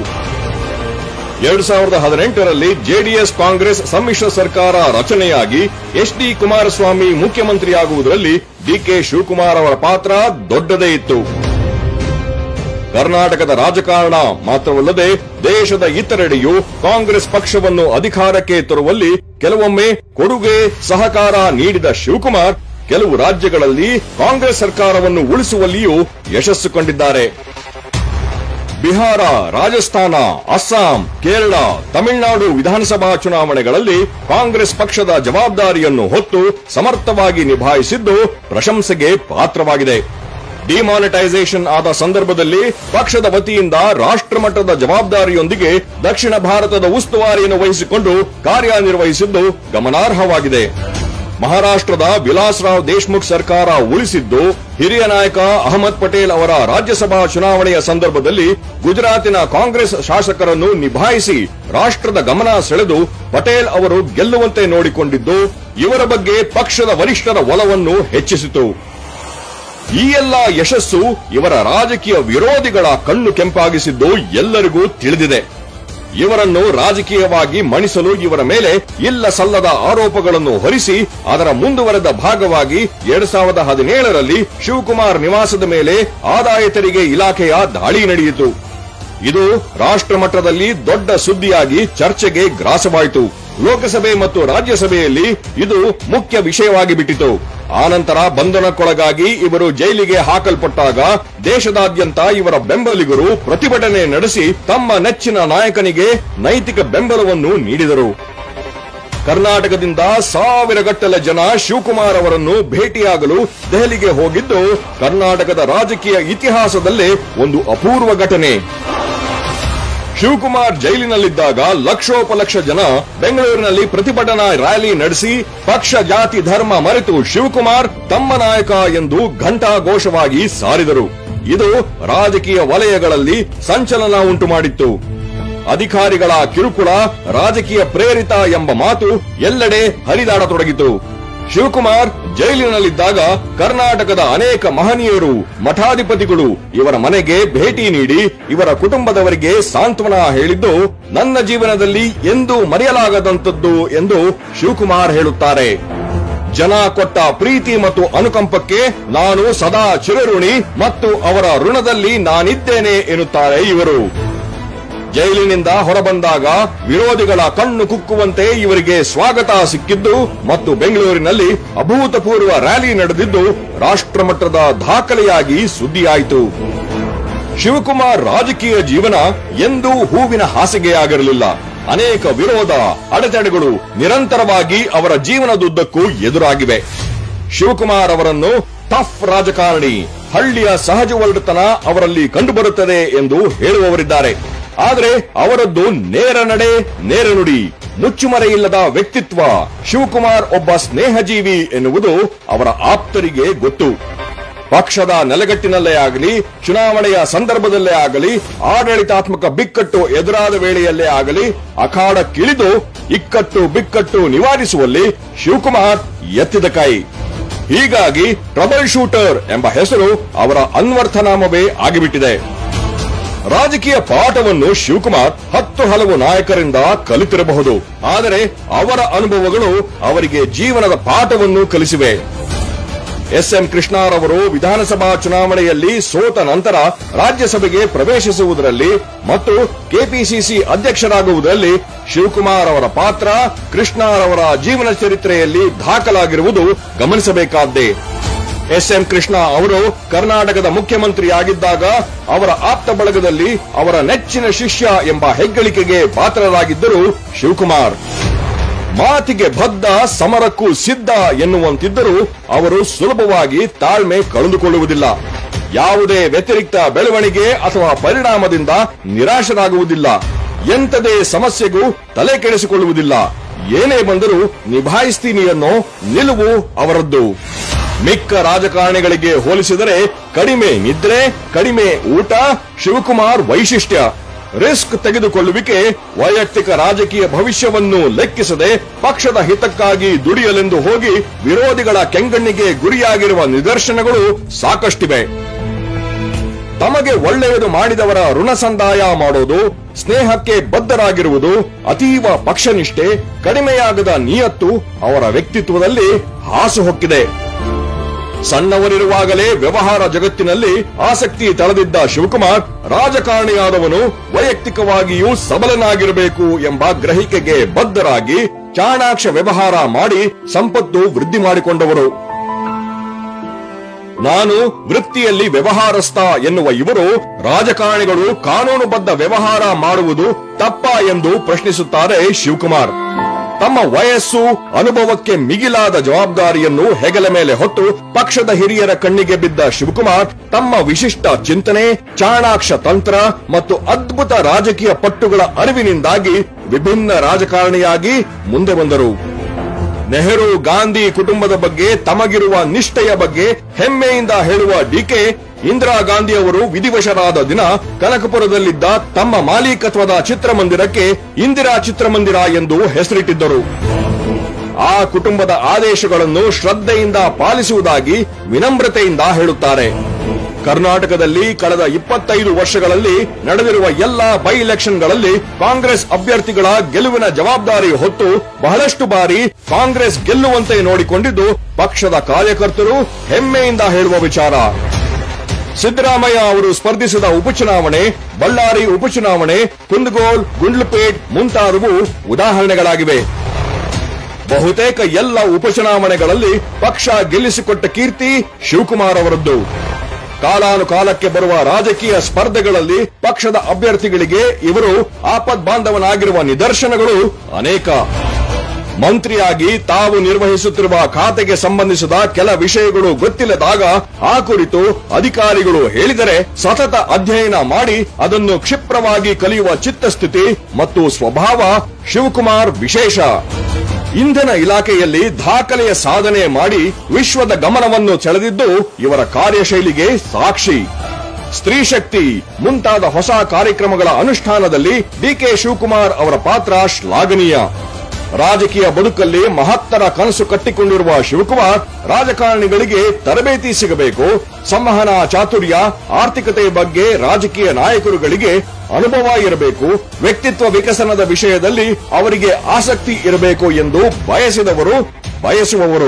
ಎರಡ್ ಸಾವಿರದ ಹದಿನೆಂಟರಲ್ಲಿ ಜೆಡಿಎಸ್ ಕಾಂಗ್ರೆಸ್ ಸಮ್ಮಿಶ್ರ ಸರ್ಕಾರ ರಚನೆಯಾಗಿ ಎಚ್ ಡಿ ಕುಮಾರಸ್ವಾಮಿ ಮುಖ್ಯಮಂತ್ರಿಯಾಗುವುದರಲ್ಲಿ ಡಿಕೆ ಶಿವಕುಮಾರ್ ಅವರ ಪಾತ್ರ ದೊಡ್ಡದೇ ಇತ್ತು ಕರ್ನಾಟಕದ ರಾಜಕಾರಣ ಮಾತ್ರವಲ್ಲದೆ ದೇಶದ ಇತರೆಡೆಯೂ ಕಾಂಗ್ರೆಸ್ ಪಕ್ಷವನ್ನು ಅಧಿಕಾರಕ್ಕೆ ತರುವಲ್ಲಿ ಕೆಲವೊಮ್ಮೆ ಕೊಡುಗೆ ಸಹಕಾರ ನೀಡಿದ ಶಿವಕುಮಾರ್ ಕೆಲವು ರಾಜ್ಯಗಳಲ್ಲಿ ಕಾಂಗ್ರೆಸ್ ಸರ್ಕಾರವನ್ನು ಉಳಿಸುವಲ್ಲಿಯೂ ಯಶಸ್ಸು ಕಂಡಿದ್ದಾರೆ ಬಿಹಾರ ರಾಜಸ್ಥಾನ ಅಸ್ಸಾಂ ಕೇರಳ ತಮಿಳುನಾಡು ವಿಧಾನಸಭಾ ಚುನಾವಣೆಗಳಲ್ಲಿ ಕಾಂಗ್ರೆಸ್ ಪಕ್ಷದ ಜವಾಬ್ದಾರಿಯನ್ನು ಹೊತ್ತು ಸಮರ್ಥವಾಗಿ ನಿಭಾಯಿಸಿದ್ದು ಪ್ರಶಂಸೆಗೆ ಪಾತ್ರವಾಗಿದೆ ಡಿಮಾನಿಟೈಸೇಷನ್ ಆದ ಸಂದರ್ಭದಲ್ಲಿ ಪಕ್ಷದ ವತಿಯಿಂದ ರಾಷ್ಟ್ರಮಟ್ಟದ ಜವಾಬ್ದಾರಿಯೊಂದಿಗೆ ದಕ್ಷಿಣ ಭಾರತದ ಉಸ್ತುವಾರಿಯನ್ನು ವಹಿಸಿಕೊಂಡು ಕಾರ್ಯನಿರ್ವಹಿಸಿದ್ದು ಗಮನಾರ್ಹವಾಗಿದೆ ಮಹಾರಾಷ್ಟ್ರದ ವಿಲಾಸ್ರಾವ್ ದೇಶ್ಮುಖ್ ಸರ್ಕಾರ ಉಳಿಸಿದ್ದು ಹಿರಿಯ ನಾಯಕ ಅಹಮದ್ ಪಟೇಲ್ ಅವರ ರಾಜ್ಯಸಭಾ ಚುನಾವಣೆಯ ಸಂದರ್ಭದಲ್ಲಿ ಗುಜರಾತಿನ ಕಾಂಗ್ರೆಸ್ ಶಾಸಕರನ್ನು ನಿಭಾಯಿಸಿ ರಾಷ್ಟ್ರದ ಗಮನ ಸೆಳೆದು ಪಟೇಲ್ ಅವರು ಗೆಲ್ಲುವಂತೆ ನೋಡಿಕೊಂಡಿದ್ದು ಇವರ ಬಗ್ಗೆ ಪಕ್ಷದ ವರಿಷ್ಠರ ಒಲವನ್ನು ಹೆಚ್ಚಿಸಿತು ಈ ಎಲ್ಲ ಯಶಸ್ಸು ಇವರ ರಾಜಕೀಯ ವಿರೋಧಿಗಳ ಕಣ್ಣು ಕೆಂಪಾಗಿಸಿದ್ದು ಎಲ್ಲರಿಗೂ ತಿಳಿದಿದೆ ಇವರನ್ನು ರಾಜಕೀಯವಾಗಿ ಮಣಿಸಲು ಇವರ ಮೇಲೆ ಇಲ್ಲ ಸಲ್ಲದ ಆರೋಪಗಳನ್ನು ಹೊರಿಸಿ ಅದರ ಮುಂದುವರೆದ ಭಾಗವಾಗಿ ಎರಡ್ ಸಾವಿರದ ಹದಿನೇಳರಲ್ಲಿ ಶಿವಕುಮಾರ್ ನಿವಾಸದ ಮೇಲೆ ಆದಾಯ ತೆರಿಗೆ ಇಲಾಖೆಯ ದಾಳಿ ನಡೆಯಿತು ಇದು ರಾಷ್ಟ್ರ ಮಟ್ಟದಲ್ಲಿ ದೊಡ್ಡ ಸುದ್ದಿಯಾಗಿ ಚರ್ಚೆಗೆ ಗ್ರಾಸವಾಯಿತು ಲೋಕಸಭೆ ಮತ್ತು ರಾಜ್ಯಸಭೆಯಲ್ಲಿ ಇದು ಮುಖ್ಯ ವಿಷಯವಾಗಿ ಬಿಟ್ಟಿತು ಆನಂತರ ಬಂಧನಕ್ಕೊಳಗಾಗಿ ಇವರು ಜೈಲಿಗೆ ಹಾಕಲ್ಪಟ್ಟಾಗ ದೇಶದಾದ್ಯಂತ ಇವರ ಬೆಂಬಲಿಗರು ಪ್ರತಿಭಟನೆ ನಡೆಸಿ ತಮ್ಮ ನೆಚ್ಚಿನ ನಾಯಕನಿಗೆ ನೈತಿಕ ಬೆಂಬಲವನ್ನು ನೀಡಿದರು ಕರ್ನಾಟಕದಿಂದ ಸಾವಿರಗಟ್ಟಲೆ ಜನ ಶಿವಕುಮಾರ್ ಅವರನ್ನು ಭೇಟಿಯಾಗಲು ದೆಹಲಿಗೆ ಹೋಗಿದ್ದು ಕರ್ನಾಟಕದ ರಾಜಕೀಯ ಇತಿಹಾಸದಲ್ಲೇ ಒಂದು ಅಪೂರ್ವ ಘಟನೆ ಶಿವಕುಮಾರ್ ಜೈಲಿನಲ್ಲಿದ್ದಾಗ ಲಕ್ಷೋಪಲಕ್ಷ ಜನ ಬೆಂಗಳೂರಿನಲ್ಲಿ ಪ್ರತಿಭಟನಾ ರ್ಯಾಲಿ ನಡೆಸಿ ಪಕ್ಷ ಜಾತಿ ಧರ್ಮ ಮರೆತು ಶಿವಕುಮಾರ್ ತಮ್ಮ ನಾಯಕ ಎಂದು ಘಂಟಾಘೋಷವಾಗಿ ಸಾರಿದರು ಇದು ರಾಜಕೀಯ ವಲಯಗಳಲ್ಲಿ ಸಂಚಲನ ಉಂಟು ಮಾಡಿತ್ತು ಅಧಿಕಾರಿಗಳ ಕಿರುಕುಳ ರಾಜಕೀಯ ಪ್ರೇರಿತ ಎಂಬ ಮಾತು ಎಲ್ಲೆಡೆ ಹರಿದಾಡತೊಡಗಿತು ಶಿವಕುಮಾರ್ ಜೈಲಿನಲ್ಲಿದ್ದಾಗ ಕರ್ನಾಟಕದ ಅನೇಕ ಮಹನೀಯರು ಮಠಾಧಿಪತಿಗಳು ಇವರ ಮನೆಗೆ ಭೇಟಿ ನೀಡಿ ಇವರ ಕುಟುಂಬದವರಿಗೆ ಸಾಂತ್ವನ ಹೇಳಿದ್ದು ನನ್ನ ಜೀವನದಲ್ಲಿ ಎಂದೂ ಮರೆಯಲಾಗದಂತದ್ದು ಎಂದು ಶಿವಕುಮಾರ್ ಹೇಳುತ್ತಾರೆ ಜನ ಕೊಟ್ಟ ಪ್ರೀತಿ ಮತ್ತು ಅನುಕಂಪಕ್ಕೆ ನಾನು ಸದಾ ಚಿರಋಣಿ ಮತ್ತು ಅವರ ಋಣದಲ್ಲಿ ನಾನಿದ್ದೇನೆ ಎನ್ನುತ್ತಾರೆ ಇವರು ಜೈಲಿನಿಂದ ಹೊರಬಂದಾಗ ವಿರೋಧಿಗಳ ಕಣ್ಣು ಕುಕ್ಕುವಂತೆ ಇವರಿಗೆ ಸ್ವಾಗತ ಸಿಕ್ಕಿದ್ದು ಮತ್ತು ಬೆಂಗಳೂರಿನಲ್ಲಿ ಅಭೂತಪೂರ್ವ ರ್ಯಾಲಿ ನಡೆದಿದ್ದು ರಾಷ್ಟ್ರಮಟ್ಟದ ದಾಖಲೆಯಾಗಿ ಸುದ್ದಿಯಾಯಿತು ಶಿವಕುಮಾರ್ ರಾಜಕೀಯ ಜೀವನ ಎಂದೂ ಹೂವಿನ ಹಾಸಿಗೆಯಾಗಿರಲಿಲ್ಲ ಅನೇಕ ವಿರೋಧ ಅಡೆತಡೆಗಳು ನಿರಂತರವಾಗಿ ಅವರ ಜೀವನದುದ್ದಕ್ಕೂ ಎದುರಾಗಿವೆ ಶಿವಕುಮಾರ್ ಅವರನ್ನು ಟಫ್ ರಾಜಕಾರಣಿ ಹಳ್ಳಿಯ ಸಹಜ ಒರಟುತನ ಅವರಲ್ಲಿ ಕಂಡುಬರುತ್ತದೆ ಎಂದು ಹೇಳುವವರಿದ್ದಾರೆ ಆದರೆ ಅವರದ್ದು ನೇರ ನಡೆ ನೇರ ನುಡಿ ಮುಚ್ಚುಮರೆಯಿಲ್ಲದ ವ್ಯಕ್ತಿತ್ವ ಶಿವಕುಮಾರ್ ಒಬ್ಬ ಸ್ನೇಹಜೀವಿ ಎನ್ನುವುದು ಅವರ ಆಪ್ತರಿಗೆ ಗೊತ್ತು ಪಕ್ಷದ ನೆಲೆಗಟ್ಟಿನಲ್ಲೇ ಆಗಲಿ ಚುನಾವಣೆಯ ಸಂದರ್ಭದಲ್ಲೇ ಆಗಲಿ ಆಡಳಿತಾತ್ಮಕ ಬಿಕ್ಕಟ್ಟು ಎದುರಾದ ವೇಳೆಯಲ್ಲೇ ಆಗಲಿ ಅಖಾಡಕ್ಕಿಳಿದು ಇಕ್ಕಟ್ಟು ಬಿಕ್ಕಟ್ಟು ನಿವಾರಿಸುವಲ್ಲಿ ಶಿವಕುಮಾರ್ ಎತ್ತಿದ ಕೈ ಹೀಗಾಗಿ ಟ್ರಬಲ್ ಶೂಟರ್ ಎಂಬ ಹೆಸರು ಅವರ ಅನ್ವರ್ಥನಾಮವೇ ಆಗಿಬಿಟ್ಟಿದೆ ರಾಜಕೀಯ ಪಾಠವನ್ನು ಶಿವಕುಮಾರ್ ಹತ್ತು ಹಲವು ನಾಯಕರಿಂದ ಕಲಿತಿರಬಹುದು ಆದರೆ ಅವರ ಅನುಭವಗಳು ಅವರಿಗೆ ಜೀವನದ ಪಾಠವನ್ನು ಕಲಿಸಿವೆ ಎಸ್ಎಂ ಕೃಷ್ಣರವರು ವಿಧಾನಸಭಾ ಚುನಾವಣೆಯಲ್ಲಿ ಸೋತ ನಂತರ ರಾಜ್ಯಸಭೆಗೆ ಪ್ರವೇಶಿಸುವುದರಲ್ಲಿ ಮತ್ತು ಕೆಪಿಸಿಸಿ ಅಧ್ಯಕ್ಷರಾಗುವುದರಲ್ಲಿ ಶಿವಕುಮಾರ್ ಅವರ ಪಾತ್ರ ಕೃಷ್ಣರವರ ಜೀವನ ಚರಿತ್ರೆಯಲ್ಲಿ ದಾಖಲಾಗಿರುವುದು ಗಮನಿಸಬೇಕಾದ್ದೇ ಎಸ್ಎಂ ಕೃಷ್ಣ ಅವರು ಕರ್ನಾಟಕದ ಮುಖ್ಯಮಂತ್ರಿಯಾಗಿದ್ದಾಗ ಅವರ ಆಪ್ತ ಬಳಗದಲ್ಲಿ ಅವರ ನೆಚ್ಚಿನ ಶಿಷ್ಯ ಎಂಬ ಹೆಗ್ಗಳಿಕೆಗೆ ಪಾತ್ರರಾಗಿದ್ದರು ಶಿವಕುಮಾರ್ ಮಾತಿಗೆ ಬದ್ಧ ಸಮರಕ್ಕೂ ಸಿದ್ಧ ಎನ್ನುವಂತಿದ್ದರೂ ಅವರು ಸುಲಭವಾಗಿ ತಾಳ್ಮೆ ಕಳೆದುಕೊಳ್ಳುವುದಿಲ್ಲ ಯಾವುದೇ ವ್ಯತಿರಿಕ್ತ ಬೆಳವಣಿಗೆ ಅಥವಾ ಪರಿಣಾಮದಿಂದ ನಿರಾಶರಾಗುವುದಿಲ್ಲ ಎಂಥದೇ ಸಮಸ್ಯೆಗೂ ತಲೆ ಕೆಡಿಸಿಕೊಳ್ಳುವುದಿಲ್ಲ ಏನೇ ಬಂದರೂ ನಿಭಾಯಿಸ್ತೀನಿ ಅನ್ನೋ ನಿಲುವು ಅವರದ್ದು ಮಿಕ್ಕ ರಾಜಕಾರಣಿಗಳಿಗೆ ಹೋಲಿಸಿದರೆ ಕಡಿಮೆ ನಿದ್ರೆ ಕಡಿಮೆ ಊಟ ಶಿವಕುಮಾರ್ ವೈಶಿಷ್ಟ್ಯ ರಿಸ್ಕ್ ತೆಗೆದುಕೊಳ್ಳುವಿಕೆ ವೈಯಕ್ತಿಕ ರಾಜಕೀಯ ಭವಿಷ್ಯವನ್ನು ಲೆಕ್ಕಿಸದೆ ಪಕ್ಷದ ಹಿತಕ್ಕಾಗಿ ದುಡಿಯಲೆಂದು ಹೋಗಿ ವಿರೋಧಿಗಳ ಕೆಂಗಣ್ಣಿಗೆ ಗುರಿಯಾಗಿರುವ ನಿದರ್ಶನಗಳು ಸಾಕಷ್ಟಿವೆ ತಮಗೆ ಒಳ್ಳೆಯದು ಮಾಡಿದವರ ಋಣ ಸಂದಾಯ ಮಾಡೋದು ಸ್ನೇಹಕ್ಕೆ ಬದ್ಧರಾಗಿರುವುದು ಅತೀವ ಪಕ್ಷನಿಷ್ಠೆ ಕಡಿಮೆಯಾಗದ ನಿಯತ್ತು ಅವರ ವ್ಯಕ್ತಿತ್ವದಲ್ಲಿ ಹಾಸು ಹೊಕ್ಕಿದೆ ಸಣ್ಣವರಿರುವಾಗಲೇ ವ್ಯವಹಾರ ಜಗತ್ತಿನಲ್ಲಿ ಆಸಕ್ತಿ ತಳೆದಿದ್ದ ಶಿವಕುಮಾರ್ ರಾಜಕಾರಣಿಯಾದವನು ವೈಯಕ್ತಿಕವಾಗಿಯೂ ಸಬಲನಾಗಿರಬೇಕು ಎಂಬ ಗ್ರಹಿಕೆಗೆ ಬದ್ಧರಾಗಿ ಚಾಣಾಕ್ಷ ವ್ಯವಹಾರ ಮಾಡಿ ಸಂಪತ್ತು ವೃದ್ಧಿ ಮಾಡಿಕೊಂಡವರು ನಾನು ವೃತ್ತಿಯಲ್ಲಿ ವ್ಯವಹಾರಸ್ಥ ಎನ್ನುವ ಇವರು ರಾಜಕಾರಣಿಗಳು ಕಾನೂನುಬದ್ಧ ವ್ಯವಹಾರ ಮಾಡುವುದು ತಪ್ಪ ಎಂದು ಪ್ರಶ್ನಿಸುತ್ತಾರೆ ಶಿವಕುಮಾರ್ ತಮ್ಮ ವಯಸ್ಸು ಅನುಭವಕ್ಕೆ ಮಿಗಿಲಾದ ಜವಾಬ್ದಾರಿಯನ್ನು ಹೆಗಲ ಮೇಲೆ ಹೊತ್ತು ಪಕ್ಷದ ಹಿರಿಯರ ಕಣ್ಣಿಗೆ ಬಿದ್ದ ಶಿವಕುಮಾರ್ ತಮ್ಮ ವಿಶಿಷ್ಟ ಚಿಂತನೆ ಚಾಣಾಕ್ಷ ತಂತ್ರ ಮತ್ತು ಅದ್ಭುತ ರಾಜಕೀಯ ಪಟ್ಟುಗಳ ಅರಿವಿನಿಂದಾಗಿ ವಿಭಿನ್ನ ರಾಜಕಾರಣಿಯಾಗಿ ಮುಂದೆ ಬಂದರು ನೆಹರು ಗಾಂಧಿ ಕುಟುಂಬದ ಬಗ್ಗೆ ತಮಗಿರುವ ನಿಷ್ಠೆಯ ಬಗ್ಗೆ ಹೆಮ್ಮೆಯಿಂದ ಹೇಳುವ ಡಿಕೆ ಇಂದಿರಾ ಗಾಂಧಿ ಅವರು ವಿಧಿವಶರಾದ ದಿನ ಕನಕಪುರದಲ್ಲಿದ್ದ ತಮ್ಮ ಮಾಲೀಕತ್ವದ ಚಿತ್ರಮಂದಿರಕ್ಕೆ ಇಂದಿರಾ ಚಿತ್ರಮಂದಿರ ಎಂದು ಹೆಸರಿಟ್ಟಿದ್ದರು ಆ ಕುಟುಂಬದ ಆದೇಶಗಳನ್ನು ಶ್ರದ್ಧೆಯಿಂದ ಪಾಲಿಸುವುದಾಗಿ ವಿನಮ್ರತೆಯಿಂದ ಹೇಳುತ್ತಾರೆ ಕರ್ನಾಟಕದಲ್ಲಿ ಕಳೆದ ಇಪ್ಪತ್ತೈದು ವರ್ಷಗಳಲ್ಲಿ ನಡೆದಿರುವ ಎಲ್ಲಾ ಬೈ ಇಲೆಕ್ಷನ್ಗಳಲ್ಲಿ ಕಾಂಗ್ರೆಸ್ ಅಭ್ಯರ್ಥಿಗಳ ಗೆಲುವಿನ ಜವಾಬ್ದಾರಿ ಹೊತ್ತು ಬಹಳಷ್ಟು ಬಾರಿ ಕಾಂಗ್ರೆಸ್ ಗೆಲ್ಲುವಂತೆ ನೋಡಿಕೊಂಡಿದ್ದು ಪಕ್ಷದ ಕಾರ್ಯಕರ್ತರು ಹೆಮ್ಮೆಯಿಂದ ಹೇಳುವ ವಿಚಾರ ಸಿದ್ದರಾಮಯ್ಯ ಅವರು ಸ್ಪರ್ಧಿಸಿದ ಉಪಚುನಾವಣೆ ಬಳ್ಳಾರಿ ಉಪಚುನಾವಣೆ ಕುಂದಗೋಲ್ ಗುಂಡ್ಲುಪೇಟ್ ಮುಂತಾದವು ಉದಾಹರಣೆಗಳಾಗಿವೆ ಬಹುತೇಕ ಎಲ್ಲ ಉಪಚುನಾವಣೆಗಳಲ್ಲಿ ಪಕ್ಷ ಗೆಲ್ಲಿಸಿಕೊಟ್ಟ ಕೀರ್ತಿ ಶಿವಕುಮಾರ್ ಅವರದ್ದು ಕಾಲಾನುಕಾಲಕ್ಕೆ ಬರುವ ರಾಜಕೀಯ ಸ್ಪರ್ಧೆಗಳಲ್ಲಿ ಪಕ್ಷದ ಅಭ್ಯರ್ಥಿಗಳಿಗೆ ಇವರು ಆಪದ್ ಬಾಂಧವನಾಗಿರುವ ನಿದರ್ಶನಗಳು ಅನೇಕ ಮಂತ್ರಿಯಾಗಿ ತಾವು ನಿರ್ವಹಿಸುತ್ತಿರುವ ಖಾತೆಗೆ ಸಂಬಂಧಿಸಿದ ಕೆಲ ವಿಷಯಗಳು ಗೊತ್ತಿಲ್ಲದಾಗ ಆ ಕುರಿತು ಅಧಿಕಾರಿಗಳು ಹೇಳಿದರೆ ಸತತ ಅಧ್ಯಯನ ಮಾಡಿ ಅದನ್ನು ಕ್ಷಿಪ್ರವಾಗಿ ಕಲಿಯುವ ಚಿತ್ತಸ್ಥಿತಿ ಮತ್ತು ಸ್ವಭಾವ ಶಿವಕುಮಾರ್ ವಿಶೇಷ ಇಂಧನ ಇಲಾಖೆಯಲ್ಲಿ ದಾಖಲೆಯ ಸಾಧನೆ ಮಾಡಿ ವಿಶ್ವದ ಗಮನವನ್ನು ಸೆಳೆದಿದ್ದು ಇವರ ಕಾರ್ಯಶೈಲಿಗೆ ಸಾಕ್ಷಿ ಸ್ತ್ರೀ ಶಕ್ತಿ ಮುಂತಾದ ಹೊಸ ಕಾರ್ಯಕ್ರಮಗಳ ಅನುಷ್ಠಾನದಲ್ಲಿ ಡಿಕೆ ಶಿವಕುಮಾರ್ ಅವರ ಪಾತ್ರ ಶ್ಲಾಘನೀಯ ರಾಜಕೀಯ ಬದುಕಲ್ಲಿ ಮಹತ್ತರ ಕನಸು ಕಟ್ಟಿಕೊಂಡಿರುವ ಶಿವಕುಮಾರ್ ರಾಜಕಾರಣಿಗಳಿಗೆ ತರಬೇತಿ ಸಿಗಬೇಕು ಸಂವಹನ ಚಾತುರ್ಯ ಆರ್ಥಿಕತೆ ಬಗ್ಗೆ ರಾಜಕೀಯ ನಾಯಕರುಗಳಿಗೆ ಅನುಭವ ಇರಬೇಕು ವ್ಯಕ್ತಿತ್ವ ವಿಕಸನದ ವಿಷಯದಲ್ಲಿ ಅವರಿಗೆ ಆಸಕ್ತಿ ಇರಬೇಕು ಎಂದು ಬಯಸಿದವರು ಬಯಸುವವರು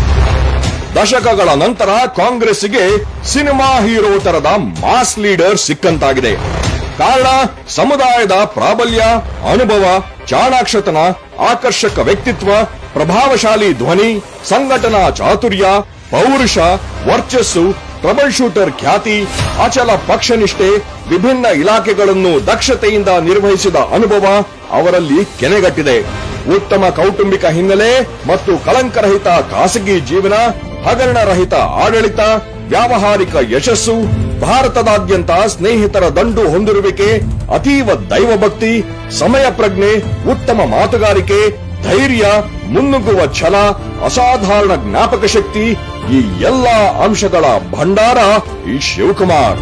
ದಶಕಗಳ ನಂತರ ಕಾಂಗ್ರೆಸ್ಸಿಗೆ ಸಿನಿಮಾ ಹೀರೋ ತರದ ಮಾಸ್ ಲೀಡರ್ ಸಿಕ್ಕಂತಾಗಿದೆ ಕಾರಣ ಸಮುದಾಯದ ಪ್ರಾಬಲ್ಯ ಅನುಭವ ಚಾಣಾಕ್ಷತನ ಆಕರ್ಷಕ ವ್ಯಕ್ತಿತ್ವ ಪ್ರಭಾವಶಾಲಿ ಧ್ವನಿ ಸಂಘಟನಾ ಚಾತುರ್ಯ ಪೌರುಷ ವರ್ಚಸ್ಸು ಟ್ರಬಲ್ ಶೂಟರ್ ಖ್ಯಾತಿ ಅಚಲ ಪಕ್ಷನಿಷ್ಠೆ ವಿಭಿನ್ನ ಇಲಾಖೆಗಳನ್ನು ದಕ್ಷತೆಯಿಂದ ನಿರ್ವಹಿಸಿದ ಅನುಭವ ಅವರಲ್ಲಿ ಕೆನೆಗಟ್ಟಿದೆ ಉತ್ತಮ ಕೌಟುಂಬಿಕ ಹಿನ್ನೆಲೆ ಮತ್ತು ಕಳಂಕರಹಿತ ಖಾಸಗಿ ಜೀವನ ಹಗರಣರಹಿತ ಆಡಳಿತ ವ್ಯಾವಹಾರಿಕ ಯಶಸ್ಸು ಭಾರತದಾದ್ಯಂತ ಸ್ನೇಹಿತರ ದಂಡು ಹೊಂದಿರುವಿಕೆ ಅತೀವ ದೈವಭಕ್ತಿ ಸಮಯ ಪ್ರಜ್ಞೆ ಉತ್ತಮ ಮಾತುಗಾರಿಕೆ ಧೈರ್ಯ ಮುನ್ನುಗ್ಗುವ ಛಲ ಅಸಾಧಾರಣ ಜ್ಞಾಪಕ ಶಕ್ತಿ ಈ ಎಲ್ಲಾ ಅಂಶಗಳ ಭಂಡಾರ ಈ ಶಿವಕುಮಾರ್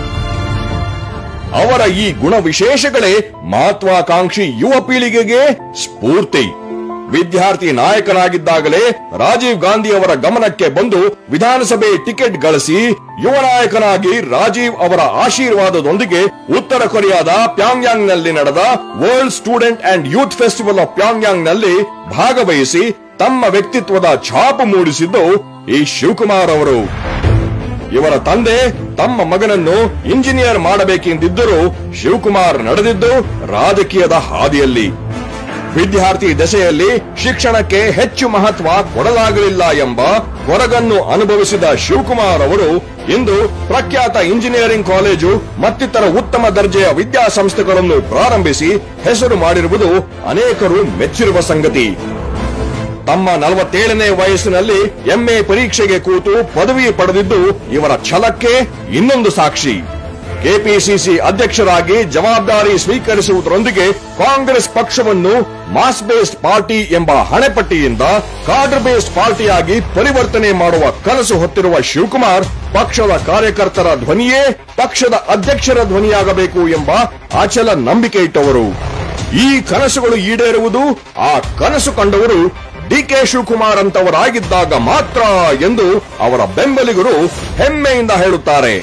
ಅವರ ಈ ಗುಣ ವಿಶೇಷಗಳೇ ಮಹತ್ವಾಕಾಂಕ್ಷಿ ಯುವ ಪೀಳಿಗೆಗೆ ಸ್ಫೂರ್ತಿ ವಿದ್ಯಾರ್ಥಿ ನಾಯಕನಾಗಿದ್ದಾಗಲೇ ರಾಜೀವ್ ಗಾಂಧಿ ಅವರ ಗಮನಕ್ಕೆ ಬಂದು ವಿಧಾನಸಭೆ ಟಿಕೆಟ್ ಗಳಿಸಿ ಯುವ ನಾಯಕನಾಗಿ ರಾಜೀವ್ ಅವರ ಆಶೀರ್ವಾದದೊಂದಿಗೆ ಉತ್ತರ ಕೊರಿಯಾದ ಪ್ಯಾಂಗ್ಯಾಂಗ್ ನಲ್ಲಿ ನಡೆದ world student and youth festival of Pyongyang ನಲ್ಲಿ ಭಾಗವಹಿಸಿ ತಮ್ಮ ವ್ಯಕ್ತಿತ್ವದ ಛಾಪು ಮೂಡಿಸಿದ್ದು ಈ ಶಿವಕುಮಾರ್ ಅವರು ಇವರ ತಂದೆ ತಮ್ಮ ಮಗನನ್ನು ಇಂಜಿನಿಯರ್ ಮಾಡಬೇಕೆಂದಿದ್ದರೂ ಶಿವಕುಮಾರ್ ನಡೆದಿದ್ದು ರಾಜಕೀಯದ ಹಾದಿಯಲ್ಲಿ ವಿದ್ಯಾರ್ಥಿ ದಶೆಯಲ್ಲಿ ಶಿಕ್ಷಣಕ್ಕೆ ಹೆಚ್ಚು ಮಹತ್ವ ಕೊಡಲಾಗಲಿಲ್ಲ ಎಂಬ ಕೊರಗನ್ನು ಅನುಭವಿಸಿದ ಶಿವಕುಮಾರ್ ಅವರು ಇಂದು ಪ್ರಖ್ಯಾತ ಇಂಜಿನಿಯರಿಂಗ್ ಕಾಲೇಜು ಮತ್ತಿತರ ಉತ್ತಮ ದರ್ಜೆಯ ವಿದ್ಯಾಸಂಸ್ಥೆಗಳನ್ನು ಪ್ರಾರಂಭಿಸಿ ಹೆಸರು ಮಾಡಿರುವುದು ಅನೇಕರು ಮೆಚ್ಚಿರುವ ಸಂಗತಿ ತಮ್ಮ ನಲವತ್ತೇಳನೇ ವಯಸ್ಸಿನಲ್ಲಿ ಎಂಎ ಪರೀಕ್ಷೆಗೆ ಕೂತು ಪದವಿ ಪಡೆದಿದ್ದು ಇವರ ಛಲಕ್ಕೆ ಇನ್ನೊಂದು ಸಾಕ್ಷಿ ಕೆಪಿಸಿಸಿ ಅಧ್ಯಕ್ಷರಾಗಿ ಜವಾಬ್ದಾರಿ ಸ್ವೀಕರಿಸುವುದರೊಂದಿಗೆ ಕಾಂಗ್ರೆಸ್ ಪಕ್ಷವನ್ನು ಮಾಸ್ ಬೇಸ್ಡ್ ಪಾರ್ಟಿ ಎಂಬ ಹಣೆಪಟ್ಟಿಯಿಂದ ಕಾರ್ಡರ್ ಬೇಸ್ಡ್ ಪಾರ್ಟಿಯಾಗಿ ಪರಿವರ್ತನೆ ಮಾಡುವ ಕನಸು ಹೊತ್ತಿರುವ ಶಿವಕುಮಾರ್ ಪಕ್ಷದ ಕಾರ್ಯಕರ್ತರ ಧ್ವನಿಯೇ ಪಕ್ಷದ ಅಧ್ಯಕ್ಷರ ಧ್ವನಿಯಾಗಬೇಕು ಎಂಬ ಅಚಲ ನಂಬಿಕೆ ಇಟ್ಟವರು ಈ ಕನಸುಗಳು ಈಡೇರುವುದು ಆ ಕನಸು ಕಂಡವರು ಡಿಕೆ ಶಿವಕುಮಾರ್ ಅಂತವರಾಗಿದ್ದಾಗ ಮಾತ್ರ ಎಂದು ಅವರ ಬೆಂಬಲಿಗರು ಹೆಮ್ಮೆಯಿಂದ ಹೇಳುತ್ತಾರೆ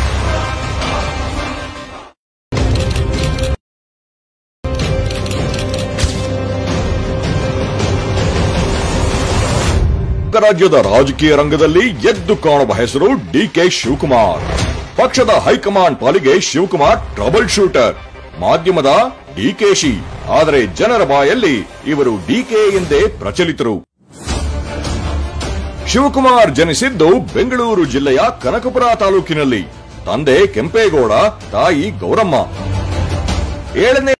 ರಾಜ್ಯದ ರಾಜಕೀಯ ರಂಗದಲ್ಲಿ ಎದ್ದು ಕಾಣುವ ಹೆಸರು ಡಿಕೆ ಶಿವಕುಮಾರ್ ಪಕ್ಷದ ಹೈಕಮಾಂಡ್ ಪಾಲಿಗೆ ಶಿವಕುಮಾರ್ ಟ್ರಬಲ್ ಶೂಟರ್ ಮಾಧ್ಯಮದ ಡಿಕೆಶಿ ಆದರೆ ಜನರ ಬಾಯಲ್ಲಿ ಇವರು ಡಿಕೆ ಎಂದೇ ಪ್ರಚಲಿತರು ಶಿವಕುಮಾರ್ ಜನಿಸಿದ್ದು ಬೆಂಗಳೂರು ಜಿಲ್ಲೆಯ ಕನಕಪುರ ತಾಲೂಕಿನಲ್ಲಿ ತಂದೆ ಕೆಂಪೇಗೌಡ ತಾಯಿ ಗೌರಮ್ಮ ಏಳನೇ